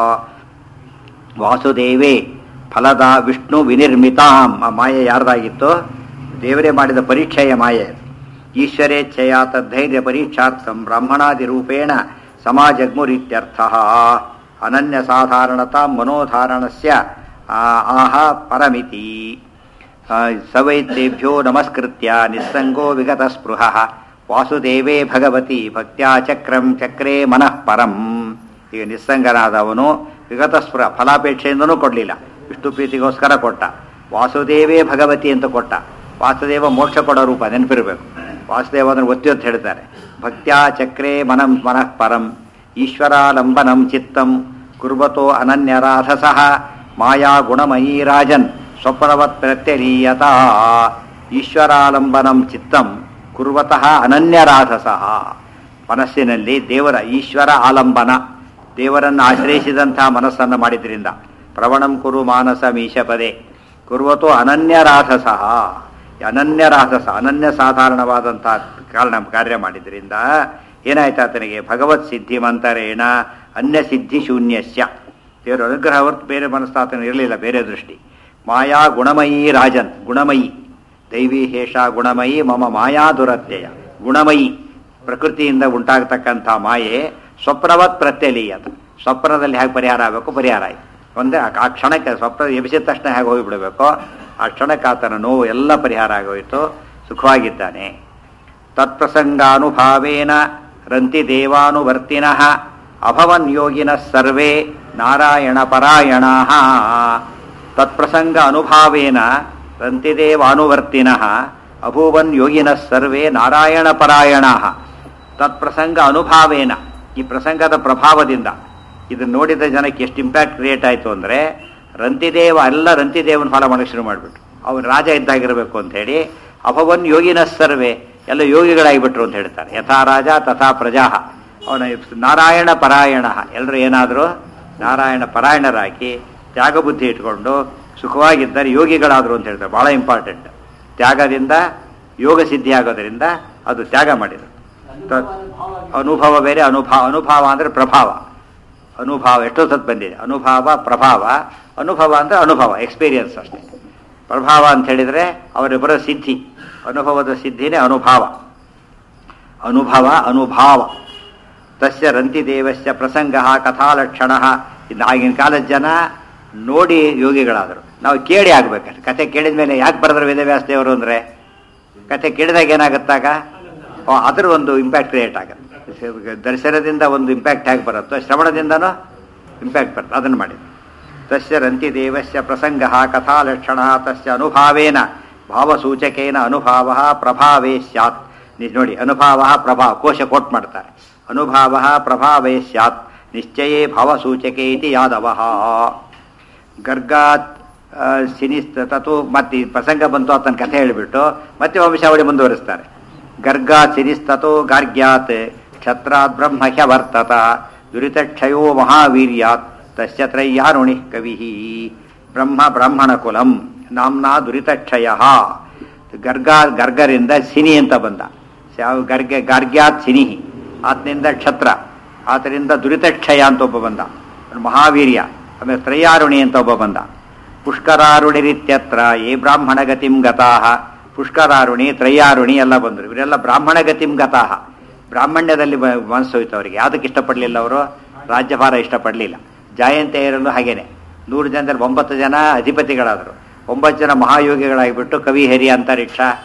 ವಾಸುದೇವೇ ಫಲದ ವಿಷ್ಣು ವಿನಿರ್ಮಿತಾಂ ಆ ಮಾಯೆ ಯಾರ್ದಾಗಿತ್ತು ದೇವರೇ ಮಾಡಿದ ಪರೀಕ್ಷೆಯ ಮಾಯೆ ಈಶ್ವರೇಚ್ಛೆಯ ತದ್ಧೈರ್ಯ ಪರೀಕ್ಷಾರ್ಥಂ ಬ್ರಾಹ್ಮಣಾದಿ ರೂಪೇಣ ಸಮಾಜಗ್ಮುರಿತ್ಯರ್ಥ ಅನನ್ಯ ಸಾಧಾರಣತಾ ಮನೋಧಾರಣಸ್ಯ ಆ, ಆಹ ಪರಮಿತಿ ಆ, ಸವೈತೇಭ್ಯೋ ನಮಸ್ಕೃತ್ಯ ನಿಸ್ಸಂಗೋ ವಿಗತ ಸ್ಪೃಹ ವಾಸುದೇವೇ ಭಗವತಿ ಭಕ್ತ್ಯಾ ಚಕ್ರಂ ಚಕ್ರೇ ಮನಃ ಪರಂ ಈಗ ನಿಸ್ಸಂಗನಾದವನು ವಿಗತ ಸ್ಪೃಹ ಫಲಾಪೇಕ್ಷೆಯಿಂದನೂ ಕೊಡಲಿಲ್ಲ ವಿಷ್ಣು ಪ್ರೀತಿಗೋಸ್ಕರ ಕೊಟ್ಟ ವಾಸುದೇವೇ ಭಗವತಿ ಅಂತ ಕೊಟ್ಟ ವಾಸುದೇವ ಮೋಕ್ಷ ಕೊಡೋ ರೂಪ ನೆನಪಿರಬೇಕು ವಾಸುದೇವ ಅಂದ್ರೆ ಒತ್ತಿ ಅಂತ ಹೇಳ್ತಾರೆ ಭಕ್ತ್ಯಾ ಚಕ್ರೇ ಮನಂ ಮನಃ ಪರಂ ಈಶ್ವರಾಲಂಬನಂ ಚಿತ್ತಂ ಕುರ್ವತೋ ಅನನ್ಯರಾಧಸಃ ಮಾಯಾ ಗುಣಮಯೀ ರಾಜನ್ ಸ್ವಪ್ನವತ್ ಪ್ರತ್ಯಲೀಯತ ಈಶ್ವರಾಲಂಬನಂ ಚಿತ್ತಂ ಕುರ್ವತಃ ಅನನ್ಯರಾಧಸಃ ಮನಸ್ಸಿನಲ್ಲಿ ದೇವರ ಈಶ್ವರ ಆಲಂಬನ ದೇವರನ್ನು ಆಶ್ರಯಿಸಿದಂತಹ ಮನಸ್ಸನ್ನು ಮಾಡಿದ್ರಿಂದ ಪ್ರವಣಂ ಕುರು ಮಾನಸ ಮೀಶಪದೆ ಕುರ್ವತೋ ಅನನ್ಯರಾಧಸಃ ಅನನ್ಯರಾಧಸ ಅನನ್ಯ ಸಾಧಾರಣವಾದಂತಹ ಕಾರಣ ಕಾರ್ಯ ಮಾಡಿದ್ರಿಂದ ಏನಾಯ್ತು ಆತನಿಗೆ ಭಗವತ್ ಸಿದ್ಧಿ ಮಂತರೇಣ ಅನ್ಯ ಸಿದ್ಧಿ ಶೂನ್ಯಸ್ಯ ದೇವರ ಅನುಗ್ರಹ ಹೊರತು ಬೇರೆ ಮನಸ್ಸಾತನ ಇರಲಿಲ್ಲ ಬೇರೆ ದೃಷ್ಟಿ ಮಾಯಾ ಗುಣಮಯೀ ರಾಜನ್ ಗುಣಮಯಿ ದೈವಿ ಹೇಷ ಗುಣಮಯಿ ಮಮ ಮಾಯಾ ದುರತ್ಯಯ ಗುಣಮಯಿ ಪ್ರಕೃತಿಯಿಂದ ಉಂಟಾಗತಕ್ಕಂಥ ಮಾಯೆ ಸ್ವಪ್ನವತ್ ಪ್ರತ್ಯಲೀಯತ ಸ್ವಪ್ನದಲ್ಲಿ ಹೇಗೆ ಪರಿಹಾರ ಆಗಬೇಕು ಪರಿಹಾರ ಆಯ್ತು ಒಂದೇ ಆ- ಆ ಕ್ಷಣಕ್ಕೆ ಸ್ವಪ್ನ ಎಬ್ಸಿದ ತಕ್ಷಣ ಹೇಗೆ ಹೋಗಿಬಿಡಬೇಕು ಆ ಕ್ಷಣಕ್ಕೆ ಆತನ ನೋವು ಎಲ್ಲ ಪರಿಹಾರ ಆಗೋಯಿತು ಸುಖವಾಗಿದ್ದಾನೆ ತತ್ಪ್ರಸಂಗಾನುಭಾವೇನ ರಂತಿ ದೇವಾನುವರ್ತಿನಃ ಅಭವನ್ ಯೋಗಿನಃ ಸರ್ವೇ ನಾರಾಯಣ ಪರಾಯಣಾಃ ತತ್ಪ್ರಸಂಗ ಅನುಭಾವೇನ ರಂತಿದೇವಾನುವರ್ತಿನಃ ಅಭೂವನ್ ಯೋಗಿನಃ ಸರ್ವೇ ನಾರಾಯಣ ಪರಾಯಣಾಃ ತತ್ಪ್ರಸಂಗ ಅನುಭಾವೇನ ಈ ಪ್ರಸಂಗದ ಪ್ರಭಾವದಿಂದ ಇದನ್ನ ನೋಡಿದ ಜನಕ್ಕೆ ಎಷ್ಟು ಇಂಪ್ಯಾಕ್ಟ್ ಕ್ರಿಯೇಟ್ ಆಯಿತು ಅಂದರೆ ರಂತಿದೇವ ಎಲ್ಲ ರಂತಿದೇವನ ಫಾಲೋ ಮಾಡೋಕ್ಕೆ ಶುರು ಮಾಡಿಬಿಟ್ರು ಅವನು ರಾಜ ಇದ್ದಾಗಿರಬೇಕು ಅಂತ ಹೇಳಿ ಅಭವನ್ ಯೋಗಿನ ಸರ್ವೇ ಎಲ್ಲ ಯೋಗಿಗಳಾಗಿಬಿಟ್ರು ಅಂತ ಹೇಳ್ತಾರೆ ಯಥಾ ರಾಜ ತಥಾ ಪ್ರಜಾ ಅವನ ನಾರಾಯಣ ಪರಾಯಣ ಎಲ್ಲರೂ ಏನಾದರೂ ನಾರಾಯಣ ಪರಾಯಣರಾಗಿ ತ್ಯಾಗ ಬುದ್ಧಿ ಇಟ್ಕೊಂಡು ಸುಖವಾಗಿದ್ದರೆ ಯೋಗಿಗಳಾದರು ಅಂತ ಹೇಳ್ತಾರೆ ಭಾಳ ಇಂಪಾರ್ಟೆಂಟ್ ತ್ಯಾಗದಿಂದ ಯೋಗ ಸಿದ್ಧಿ ಆಗೋದರಿಂದ ಅದು ತ್ಯಾಗ ಮಾಡಿದರು ತ- ಅನುಭವ ಬೇರೆ ಅನುಭವ ಅನುಭವ ಅಂದರೆ ಪ್ರಭಾವ ಅನುಭವ ಎಷ್ಟೋ ಸತ್ ಬಂದಿದೆ ಅನುಭವ ಪ್ರಭಾವ ಅನುಭವ ಅಂದರೆ ಅನುಭವ ಎಕ್ಸ್ಪೀರಿಯನ್ಸ್ ಅಷ್ಟೇ ಪ್ರಭಾವ ಅಂತ ಹೇಳಿದರೆ ಅವರಿಬ್ಬರ ಸಿದ್ಧಿ ಅನುಭವದ ಸಿದ್ಧಿನೇ ಅನುಭಾವ ಅನುಭವ ಅನುಭಾವ ತಸ್ಯ ರಂತಿದೇವಸ್ಯ ಪ್ರಸಂಗ ಕಥಾಲಕ್ಷಣ ಇನ್ನು ಆಗಿನ ಕಾಲದ ಜನ ನೋಡಿ ಯೋಗಿಗಳಾದರು ನಾವು ಕೇಳಿ ಆಗ್ಬೇಕಷ್ಟೆ ಕತೆ ಕೇಳಿದ ಮೇಲೆ ಯಾಕೆ ಬರೆದ್ರು ವೇದವ್ಯಾಸ ದೇವರು ಅಂದರೆ ಕತೆ ಕೇಳಿದಾಗ ಏನಾಗುತ್ತಾಗ ಓ, ಅದರ ಒಂದು ಇಂಪ್ಯಾಕ್ಟ್ ಕ್ರಿಯೇಟ್ ಆಗುತ್ತೆ ದರ್ಶನದಿಂದ ಒಂದು ಇಂಪ್ಯಾಕ್ಟ್ ಹೇಗೆ ಬರುತ್ತೋ ಶ್ರವಣದಿಂದನೂ ಇಂಪ್ಯಾಕ್ಟ್ ಬರುತ್ತೆ ಅದನ್ನು ಮಾಡಿದ್ರು ತಸ್ಯ ರಂತಿದೇವಸ್ಯ ಪ್ರಸಂಗ ಕಥಾಲಕ್ಷಣ ತಸ್ಯ ಅನುಭಾವೇನ ಭಾವಸೂಚಕೇನ ಅನುಭಾವ ಪ್ರಭಾವೇ ಸ್ಯಾತ್ ನಿ- ನೋಡಿ ಅನುಭಾವ ಪ್ರಭಾವ ಕೋಶ ಕೋಟ್ ಮಾಡ್ತಾರೆ ಅನುಭಾವ ಪ್ರಭಾವೇ ಸ್ಯಾತ್ ನಿಶ್ಚಯೇ ಭಾವಸೂಚಕೆ ಇತಿ ಯಾದವಃ ಗರ್ಗಾತ್ ಆ, ಸಿನಿಸ್ತ ತತು ಮತ್ತೆ ಈ ಪ್ರಸಂಗ ಬಂತು ಆತನ ಕಥೆ ಹೇಳಿಬಿಟ್ಟು ಮತ್ತೆ ವಂಶಾವಳಿ ಮುಂದುವರಿಸ್ತಾರೆ ಗರ್ಗಾತ್ ಸಿನಿಸ್ತತೋ ಗಾರ್ಗ್ಯಾತ್ ಕ್ಷತ್ರಾತ್ ಬ್ರಹ್ಮ ಹ್ಯವರ್ತತ ದುರಿತಕ್ಷಯೋ ಮಹಾವೀರ್ಯಾತ್ ತಸ್ಯ ತ್ರಯ್ಯಾರುಣಿ ಕವಿ ಬ್ರಹ್ಮ ಬ್ರಾಹ್ಮಣ ಕುಲಂ ನಾಮ್ನಾ ದುರಿತಕ್ಷಯ ಗರ್ಗಾ ಗರ್ಗರಿಂದ ಸಿನಿ ಅಂತ ಬಂದ ಯಾವ ಗರ್ಗೆ ಗಾರ್ಗ್ಯಾತ್ ಸಿನಿ ಆತನಿಂದ ಕ್ಷತ್ರ ಆತನಿಂದ ದುರಿತಕ್ಷಯ ಅಂತ ಒಬ್ಬ ಬಂದ ಅವ್ನು ಮಹಾವೀರ್ಯ ಆಮೇಲೆ ತ್ರಯ್ಯಾರುಣಿ ಅಂತ ಒಬ್ಬ ಬಂದ ಪುಷ್ಕರಾರುಣಿರಿತ್ಯತ್ರ ಏ ಬ್ರಾಹ್ಮಣ ಗತಿಂ ಗತಾಹ ಪುಷ್ಕರಾರುಣಿ ತ್ರಯ್ಯಾರುಣಿ ಎಲ್ಲ ಬಂದರು ಇವರೆಲ್ಲ ಬ್ರಾಹ್ಮಣ ಗತಿಂ ಗತಾಹ ಬ್ರಾಹ್ಮಣ್ಯದಲ್ಲಿ ಬ- ಮನಸ್ಸು ಹೋಯ್ತು ಅವರಿಗೆ ಯಾವುದಕ್ಕೆ ಇಷ್ಟಪಡಲಿಲ್ಲ ಅವರು ರಾಜ್ಯಭಾರ ಇಷ್ಟಪಡಲಿಲ್ಲ ಜಯಂತಿಯರಲ್ಲೂ ಹಾಗೇನೆ ನೂರು ಜನದಲ್ಲಿ ಒಂಬತ್ತು ಜನ ಅಧಿಪತಿಗಳಾದರು ಒಂಬತ್ತು ಜನ ಮಹಾಯೋಗಿಗಳಾಗಿಬಿಟ್ಟು ಕವಿ ಹರಿ ಅಂತರಿಕ್ಷ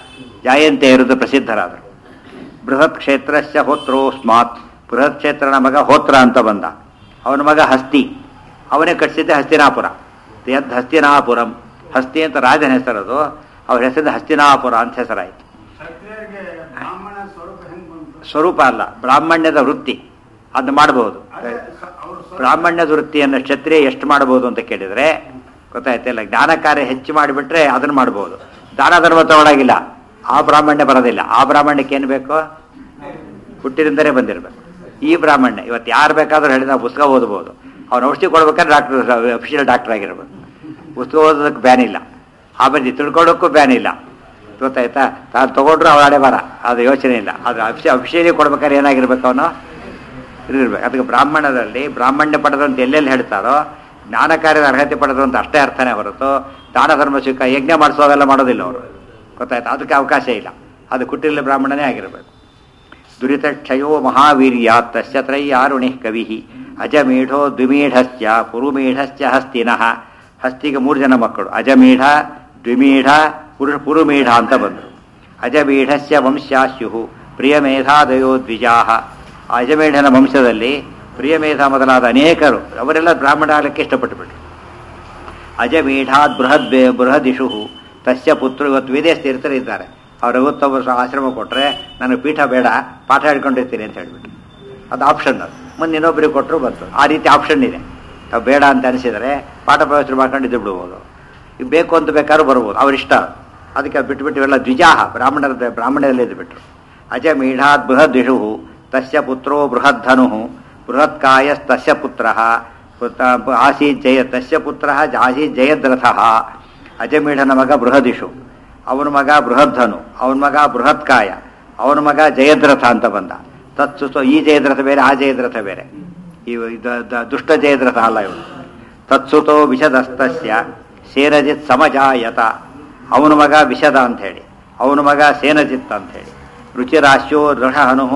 ಜಾಯಂತೆ ಇರುವುದು ಪ್ರಸಿದ್ಧರಾದರು ಬೃಹತ್ ಕ್ಷೇತ್ರಸ್ಯ ಹೋತ್ರೋಸ್ಮಾತ್ ಬೃಹತ್ ಕ್ಷೇತ್ರನ ಮಗ ಹೋತ್ರ ಅಂತ ಬಂದ ಅವನ ಮಗ ಹಸ್ತಿ ಅವನೇ ಕಟ್ಟಿಸಿದ್ದೆ ಹಸ್ತಿನಾಪುರ ಯದ್ ಹಸ್ತಿನಾಪುರಂ ಹಸ್ತಿ ಅಂತ ರಾಜನ ಹೆಸರದು ಅವ್ರ ಹೆಸರಿಂದ ಹಸ್ತಿನಾಪುರ ಅಂತ ಹೆಸರಾಯಿತು ಕ್ಷತ್ರಿಯರಿಗೆ ಬ್ರಾಹ್ಮಣ ಸ್ವರೂಪ ಹೆಂಗ್ ಬಂತು ಸ್ವರೂಪ ಅಲ್ಲ ಬ್ರಾಹ್ಮಣ್ಯದ ವೃತ್ತಿ ಅದನ್ನ ಮಾಡಬಹುದು ಅದೇ ಸ- ಅವ್ರ ಸ್ವರೂಪ- ಬ್ರಾಹ್ಮಣ್ಯದ ವೃತ್ತಿಯನ್ನು ಕ್ಷತ್ರಿಯ ಎಷ್ಟು ಮಾಡಬಹುದು ಅಂತ ಕೇಳಿದ್ರೆ ಗೊತ್ತಾಯ್ತಿಲ್ಲ ಜ್ಞಾನ ಕಾರ್ಯ ಹೆಚ್ಚು ಮಾಡಿಬಿಟ್ರೆ ಅದನ್ನ ಮಾಡಬಹುದು ದಾನ ಧರ್ಮ ತಗೊಳಗಿಲ್ಲ ಆ ಬ್ರಾಹ್ಮಣ್ಯ ಬರೋದಿಲ್ಲ ಆ ಬ್ರಾಹ್ಮಣ್ಯಕ್ಕೆ ಏನು ಬೇಕು ಹುಟ್ಟಿನಿಂದಲೇ ಬಂದಿರಬೇಕು ಈ ಬ್ರಾಹ್ಮಣ್ಯ ಇವತ್ತು ಯಾರು ಬೇಕಾದ್ರೂ ಹೇಳಿದ ಪುಸ್ತಕ ಓದಬಹುದು ಅವ್ನು ಔಷಧಿ ಕೊಡ್ಬೇಕಾದ್ರೆ ಡಾಕ್ಟರ್ ಅಫಿಷಿಯಲ್ ಡಾಕ್ಟರ್ ಆಗಿರ್ಬೇಕು ಪುಸ್ತಕ ಓದೋದಕ್ಕೆ ಬ್ಯಾನ್ ಇಲ್ಲ ಆಮೇಲೆ ತಿಳ್ಕೊಳ್ಳೋಕ್ಕೂ ಬ್ಯಾನ್ ಇಲ್ಲ ಗೊತ್ತಾಯ್ತಾ ತಾನು ತಗೊಂಡ್ರು ಅವಳ ಹಣೆ ಬರ ಅದು ಯೋಚನೆ ಇಲ್ಲ ಅದು ಅಫಿಷಿ ಅಫಿಷಿಯಲಿ ಕೊಡ್ಬೇಕಾದ್ರೆ ಏನಾಗಿರ್ಬೇಕು ಅವನು ಇದಿರ್ಬೇಕು ಅದಕ್ಕೆ ಬ್ರಾಹ್ಮಣದಲ್ಲಿ ಬ್ರಾಹ್ಮಣ್ಯ ಪಡೆದು ಅಂತ ಎಲ್ಲೆಲ್ಲಿ ಹೇಳ್ತಾರೋ ಜ್ಞಾನ ಕಾರ್ಯದ ಅರ್ಹತೆ ಪಡೆದು ಅಂತ ಅಷ್ಟೇ ಅರ್ಥನೇ ಹೊರತು ದಾನ ಧರ್ಮ ಸುಖ ಯಜ್ಞ ಮಾಡಿಸೋವೆಲ್ಲ ಮಾಡೋದಿಲ್ಲ ಅವರು ಗೊತ್ತಾಯ್ತು ಅದಕ್ಕೆ ಅವಕಾಶ ಇಲ್ಲ ಅದು ಕುಟಿಲ ಬ್ರಾಹ್ಮಣನೇ ಆಗಿರಬೇಕು ದುರಿತ ಕ್ಷಯೋ ಮಹಾವೀರ್ಯ ತಸ್ಯ ತ್ರಯ್ಯಾರುಣಿ ಕವಿ ಅಜಮೀಢೋ ದ್ವಿಮೀಢಶ್ಚ ಪುರುಮೀಢಶ್ಚ ಹಸ್ತಿನಃ ಹಸ್ತಿಗೆ ಮೂರು ಜನ ಮಕ್ಕಳು ಅಜಮೀಢ ದ್ವಿಮೀಢ ಪುರು ಪುರುಮೀಢ ಅಂತ ಬಂದರು ಅಜಮೀಢಸ್ಯ ವಂಶಾಸ್ಯು ಪ್ರಿಯಮೇಧಾದಯೋ ದ್ವಿಜಾಹ ಅಜಮೇಢನ ವಂಶದಲ್ಲಿ ಪ್ರಿಯಮೇಧ ಮೊದಲಾದ ಅನೇಕರು ಅವರೆಲ್ಲ ಬ್ರಾಹ್ಮಣ ಆಗಲಿಕ್ಕೆ ಇಷ್ಟಪಟ್ಟುಬಿಟ್ರು ಅಜಮೀಢಾತ್ ಬೃಹದ್ ಬೃಹದಿಷು ತಸ್ಯ ಪುತ್ರ ಇವತ್ತು ವಿದೇಶ ತೀರ್ಥರಿದ್ದಾರೆ ಅವ್ರು ಇವತ್ತೊಬ್ಬರು ಸ- ಆಶ್ರಮ ಕೊಟ್ಟರೆ ನನಗೆ ಪೀಠ ಬೇಡ ಪಾಠ ಹೇಳ್ಕೊಂಡಿರ್ತೀನಿ ಅಂತ ಹೇಳ್ಬಿಟ್ಟು ಅದು ಆಪ್ಷನ್ ಅದು ಮುಂದೆ ಇನ್ನೊಬ್ಬರಿಗೆ ಕೊಟ್ಟರು ಬಂತು ಆ ರೀತಿ ಆಪ್ಷನ್ ಇದೆ ತಾವು ಬೇಡ ಅಂತ ಅನಿಸಿದರೆ ಪಾಠ ಪ್ರವಚನ ಮಾಡ್ಕೊಂಡು ಇದ್ದು ಬಿಡ್ಬೋದು ಈಗ ಬೇಕು ಅಂತ ಬೇಕಾದ್ರೂ ಬರ್ಬೋದು ಅವ್ರಿಷ್ಟ ಅದಕ್ಕೆ ಅದು ಬಿಟ್ಬಿಟ್ಟು ಇವೆಲ್ಲ ದ್ವಿಜಾಹ ಬ್ರಾಹ್ಮಣರ ಬ್ರಾಹ್ಮಣರಲ್ಲಿ ಇದ್ದು ಬಿಟ್ರು ಅಜಮೀಢಾತ್ ಬೃಹದ್ವಿಷು ತಸ್ಯ ಪುತ್ರೋ ಬೃಹದ್ಧನು ಬೃಹತ್ಕಾಯಸ್ತಸ್ಯ ಪುತ್ರ ಆಸೀತ್ ಜಯ ತಸ್ಯ ಪುತ್ರ ಆಸೀತ್ ಜಯದ್ರಥ ಅಜಮೀಢನ ಮಗ ಬೃಹದಿಷು ಅವನ ಮಗ ಬೃಹದ್ಧನು ಅವನ ಮಗ ಬೃಹತ್ಕಾಯ ಅವನ ಮಗ ಜಯದ್ರಥ ಅಂತ ಬಂದ ತತ್ಸು ಸೊ ಈ ಜಯದ್ರಥ ಬೇರೆ ಆ ಜಯದ್ರಥ ಬೇರೆ ಇವ ಇದ- ದ- ದುಷ್ಟ ಜಯದ್ರಥ ಅಲ್ಲ ಇವನು ತತ್ಸುತೋ ವಿಷದಸ್ತಸ್ಯ ಸೇನಜಿತ್ ಸಮಜಾಯತ ಅವನ ಮಗ ವಿಷದ ಅಂತ ಹೇಳಿ ಅವನ ಮಗ ಸೇನಜಿತ್ ಅಂತ ಹೇಳಿ ರುಚಿರಾಶ್ಯೋ ದೃಢಹನು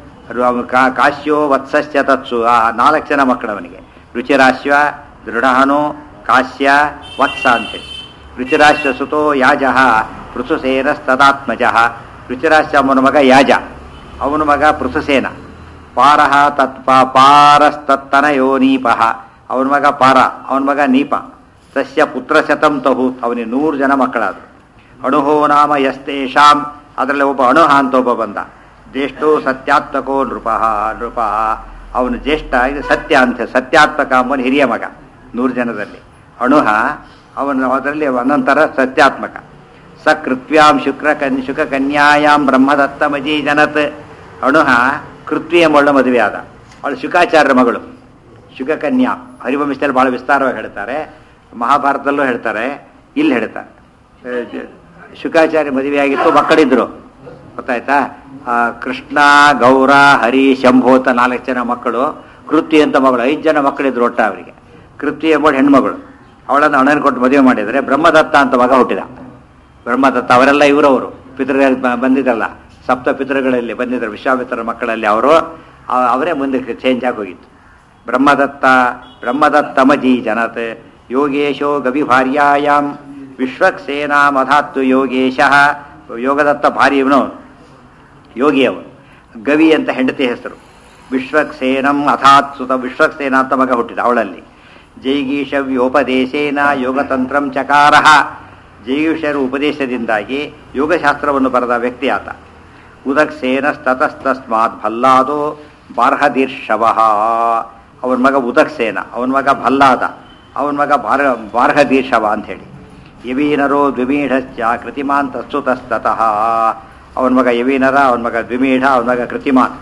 ಕಾಶ್ಯೋ ವತ್ಸಸ್ಯ ತತ್ಸು ಆ ನಾಲ್ಕು ಜನ ಮಕ್ಕಳವನಿಗೆ ರುಚಿರಾಶ್ವ ದೃಢಹನು ಕಾಶ್ಯ ವತ್ಸ ಅಂತೇಳಿ ರುಚಿರಾಶ್ವ ಸುತೋ ಯಾಜ ಪೃಥುಸೇನಸ್ತದಾತ್ಮಜ ರುಚಿರಾಶ್ವ ಅವನ ಮಗ ಯಾಜ ಅವನ ಮಗ ಪೃಥುಸೇನ ಪಾರಹ ತತ್ ಪಾ- ಪಾರಸ್ತತ್ತನಯೋ ನೀಪಃ ಅವನ ಮಗ ಪಾರ ಅವನ ಮಗ ನೀಪ ತಸ್ಯ ಪುತ್ರ ಶತಂ ತಹು ಅವನಿಗೆ ನೂರು ಜನ ಮಕ್ಕಳಾದರು ಅಣುಹೋ ನಾಮ ಯಸ್ತೇಷಾಂ ಅದರಲ್ಲಿ ಒಬ್ಬ ಅಣುಹ ಅಂತ ಒಬ್ಬ ಬಂದ ಜ್ಯೇಷ್ಠೋ ಸತ್ಯಾತ್ಮಕೋ ನೃಪ ನೃಪ ಅವನು ಜ್ಯೇಷ್ಠ ಇದು ಸತ್ಯ ಅಂತ ಸತ್ಯಾತ್ಮಕ ಅಂಬನ ಹಿರಿಯ ಮಗ ನೂರು ಜನದಲ್ಲಿ ಅಣುಹ ಅವನು ಅದರಲ್ಲಿ ಅನಂತರ ಸತ್ಯಾತ್ಮಕ ಸ ಕೃತ್ವ್ಯಾಂ ಶುಕ್ರ ಕನ್ ಶುಕ ಕನ್ಯಾಯಾಂ ಬ್ರಹ್ಮದತ್ತಮಜಿ ಜನತ್ ಅಣುಹ ಕೃತ್ವಿ ಎಂಬಳ ಮದುವೆ ಆದ ಅವಳು ಶುಕಾಚಾರ್ಯರ ಮಗಳು ಶುಕಕನ್ಯಾ ಹರಿವಂಶದಲ್ಲಿ ಬಹಳ ವಿಸ್ತಾರವಾಗಿ ಹೇಳ್ತಾರೆ ಮಹಾಭಾರತದಲ್ಲೂ ಹೇಳ್ತಾರೆ ಇಲ್ಲಿ ಹೇಳ್ತಾರೆ ಆ, ಜ- ಶುಕಾಚಾರ್ಯ ಮದುವೆಯಾಗಿತ್ತು ಮಕ್ಕಳಿದ್ರು ಗೊತ್ತಾಯ್ತಾ ಆ, ಕೃಷ್ಣ ಗೌರ ಹರಿ ಶಂಭು ಅಂತ ನಾಲ್ಕು ಜನ ಮಕ್ಕಳು ಕೃತಿ ಅಂತ ಮಗಳು ಐದು ಜನ ಮಕ್ಕಳಿದ್ರು ಒಟ್ಟ ಅವರಿಗೆ ಕೃತಿ ಎಂಬಳು ಹೆಣ್ಮಗಳು ಅವಳನ್ನು ಅಣ್ಣನ ಕೊಟ್ಟು ಮದುವೆ ಮಾಡಿದರೆ ಬ್ರಹ್ಮದತ್ತ ಅಂತ ಮಗ ಹುಟ್ಟಿದ ಬ್ರಹ್ಮದತ್ತ ಅವರೆಲ್ಲ ಇವರವರು ಪಿತೃ ಬಂದಿದ್ದಲ್ಲ ಸಪ್ತ ಪಿತೃಗಳಲ್ಲಿ ಬಂದಿದ್ದರು ವಿಶ್ವಾಮಿತ್ರ ಮಕ್ಕಳಲ್ಲಿ ಅವರು ಆ- ಅವರೇ ಮುಂದಕ್ಕೆ ಚೇಂಜ್ ಆಗಿ ಹೋಗಿತ್ತು ಬ್ರಹ್ಮದತ್ತ ಬ್ರಹ್ಮದತ್ತಮಜಿ ಜನತ್ ಯೋಗೇಶೋ ಗವಿಭಾರ್ಯಾಯಾಮ್ ವಿಶ್ವಕ್ಸೇನಾ ಮಧಾತ್ತು ಯೋಗೇಶ ಯೋಗದತ್ತ ಭಾರಿ ಇವನು ಅವನು. ಯೋಗಿ ಅವನು ಗವಿ ಅಂತ ಹೆಂಡತಿ ಹೆಸರು ವಿಶ್ವಕ್ಸೇನಂ ಅಥಾತ್ ಸುತ ವಿಶ್ವಕ್ಸೇನ ಅಂತ ಮಗ ಹುಟ್ಟಿದ ಅವಳಲ್ಲಿ ಜೈಗೀಷವ್ಯೋಪದೇಶೇನ ಯೋಗತಂತ್ರಂ ಚಕಾರ ಜೈಗೀಷರ ಉಪದೇಶದಿಂದಾಗಿ ಯೋಗಶಾಸ್ತ್ರವನ್ನು ಬರೆದ ವ್ಯಕ್ತಿ ಆತ ಉದಕ್ಸೇನಸ್ತತಸ್ತಸ್ಮಾತ್ ಭಲ್ಲಾದೋ ಬಾರ್ಹದೀರ್ಷವ ಅವನ ಮಗ ಉದಕ್ಸೇನ ಅವನ ಮಗ ಭಲ್ಲಾದ ಅವನ ಮಗ ಬಾರ್ ಬಾರ್ಹದೀರ್ಷವ ಅಂತ ಹೇಳಿ ಯವೀನರೋ ದ್ವಿಮೀಢಶ್ಚ ಕೃತಿಮಾನ್ ತತ್ಸುತಸ್ತತಃ ಅವನ ಮಗ ಯವೀನರ ಅವನ ಮಗ ದ್ವಿಮೀಢ ಅವನ ಮಗ ಕೃತಿಮಾನ್